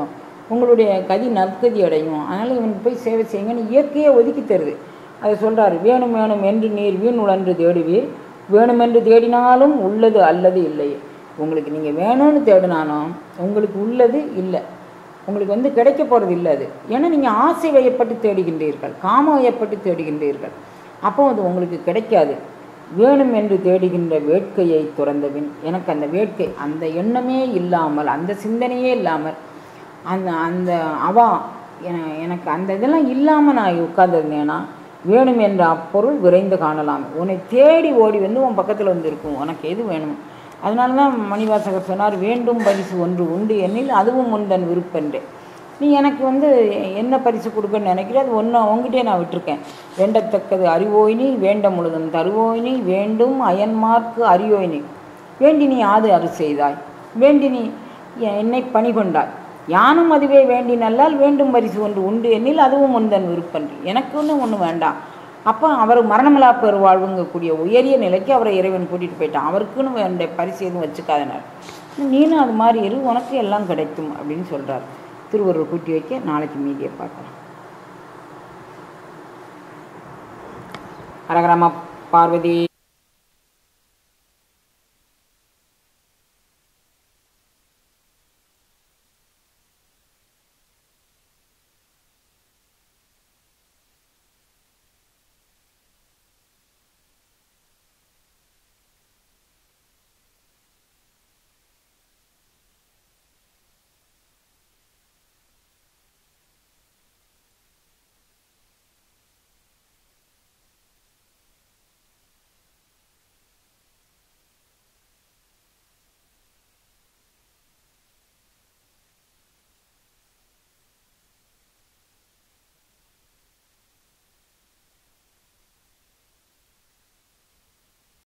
உங்களுடைய கதி நற்கதி அடையும் அதனால் இவனுக்கு போய் சேவை செய்யுங்கன்னு இயற்கையை ஒதுக்கி தருது அதை சொல்கிறாரு வேணும் வேணும் என்று நீர் வீண் உழன்று தேடுவீர் வேணுமென்று தேடினாலும் உள்ளது அல்லது இல்லை உங்களுக்கு நீங்கள் வேணும்னு தேடினாலும் உங்களுக்கு உள்ளது இல்லை உங்களுக்கு வந்து கிடைக்க போகிறது இல்லை அது ஏன்னா நீங்கள் ஆசை வயப்பட்டு தேடுகின்றீர்கள் காம வயப்பட்டு தேடுகின்றீர்கள் அப்போ அது உங்களுக்கு கிடைக்காது வேணும் என்று தேடுகின்ற வேட்கையை துறந்தபின் எனக்கு அந்த வேட்கை அந்த எண்ணமே இல்லாமல் அந்த சிந்தனையே இல்லாமல் அந்த அந்த அவா என- எனக்கு அந்த இதெல்லாம் இல்லாமல் நான் உட்கார்ந்திருந்தேன்னா வேணும் என்ற அப்பொருள் விரைந்து காணலாம் உன்னை தேடி ஓடி வந்து உன் பக்கத்தில் வந்து இருக்கும் உனக்கு எது வேணும் அதனால தான் மணிவாசகர் சொன்னார் வேண்டும் பரிசு ஒன்று உண்டு எனில் அதுவும் உந்தன் விருப்பென்று நீ எனக்கு வந்து என்ன பரிசு கொடுக்கன்னு நினைக்கிற அது ஒன்று உங்ககிட்டே நான் விட்டிருக்கேன் வேண்டத்தக்கது அறிவோயினி வேண்ட முழுதும் தருவோயினி வேண்டும் அயன்மார்க்கு அறியோயினி வேண்டி நீ ஆது அரு செய்தாய் வேண்டி நீ எ- என்னை பணி கொண்டாய் யானும் அதுவே வேண்டி நல்லால் வேண்டும் பரிசு ஒன்று உண்டு எனில் அதுவும் உந்தன் விருப்பன்று எனக்கு ஒன்றும் ஒன்று வேண்டாம் அப்போ அவர் மரணமில்லா பெருவாழ்வுங்கக்கூடிய உயரிய நிலைக்கு அவரை இறைவன் கூட்டிகிட்டு போயிட்டான் அவருக்குன்னு வேண்ட பரிசு எதுவும் வச்சுக்காதனார் நீனும் அது மாதிரி இரு உனக்கு எல்லாம் கிடைக்கும் அப்படின்னு சொல்கிறார் திருவள்ளுவர் கூட்டி வைக்க நாளைக்கு மீதியை பார்க்கலாம் அரகரம பார்வதி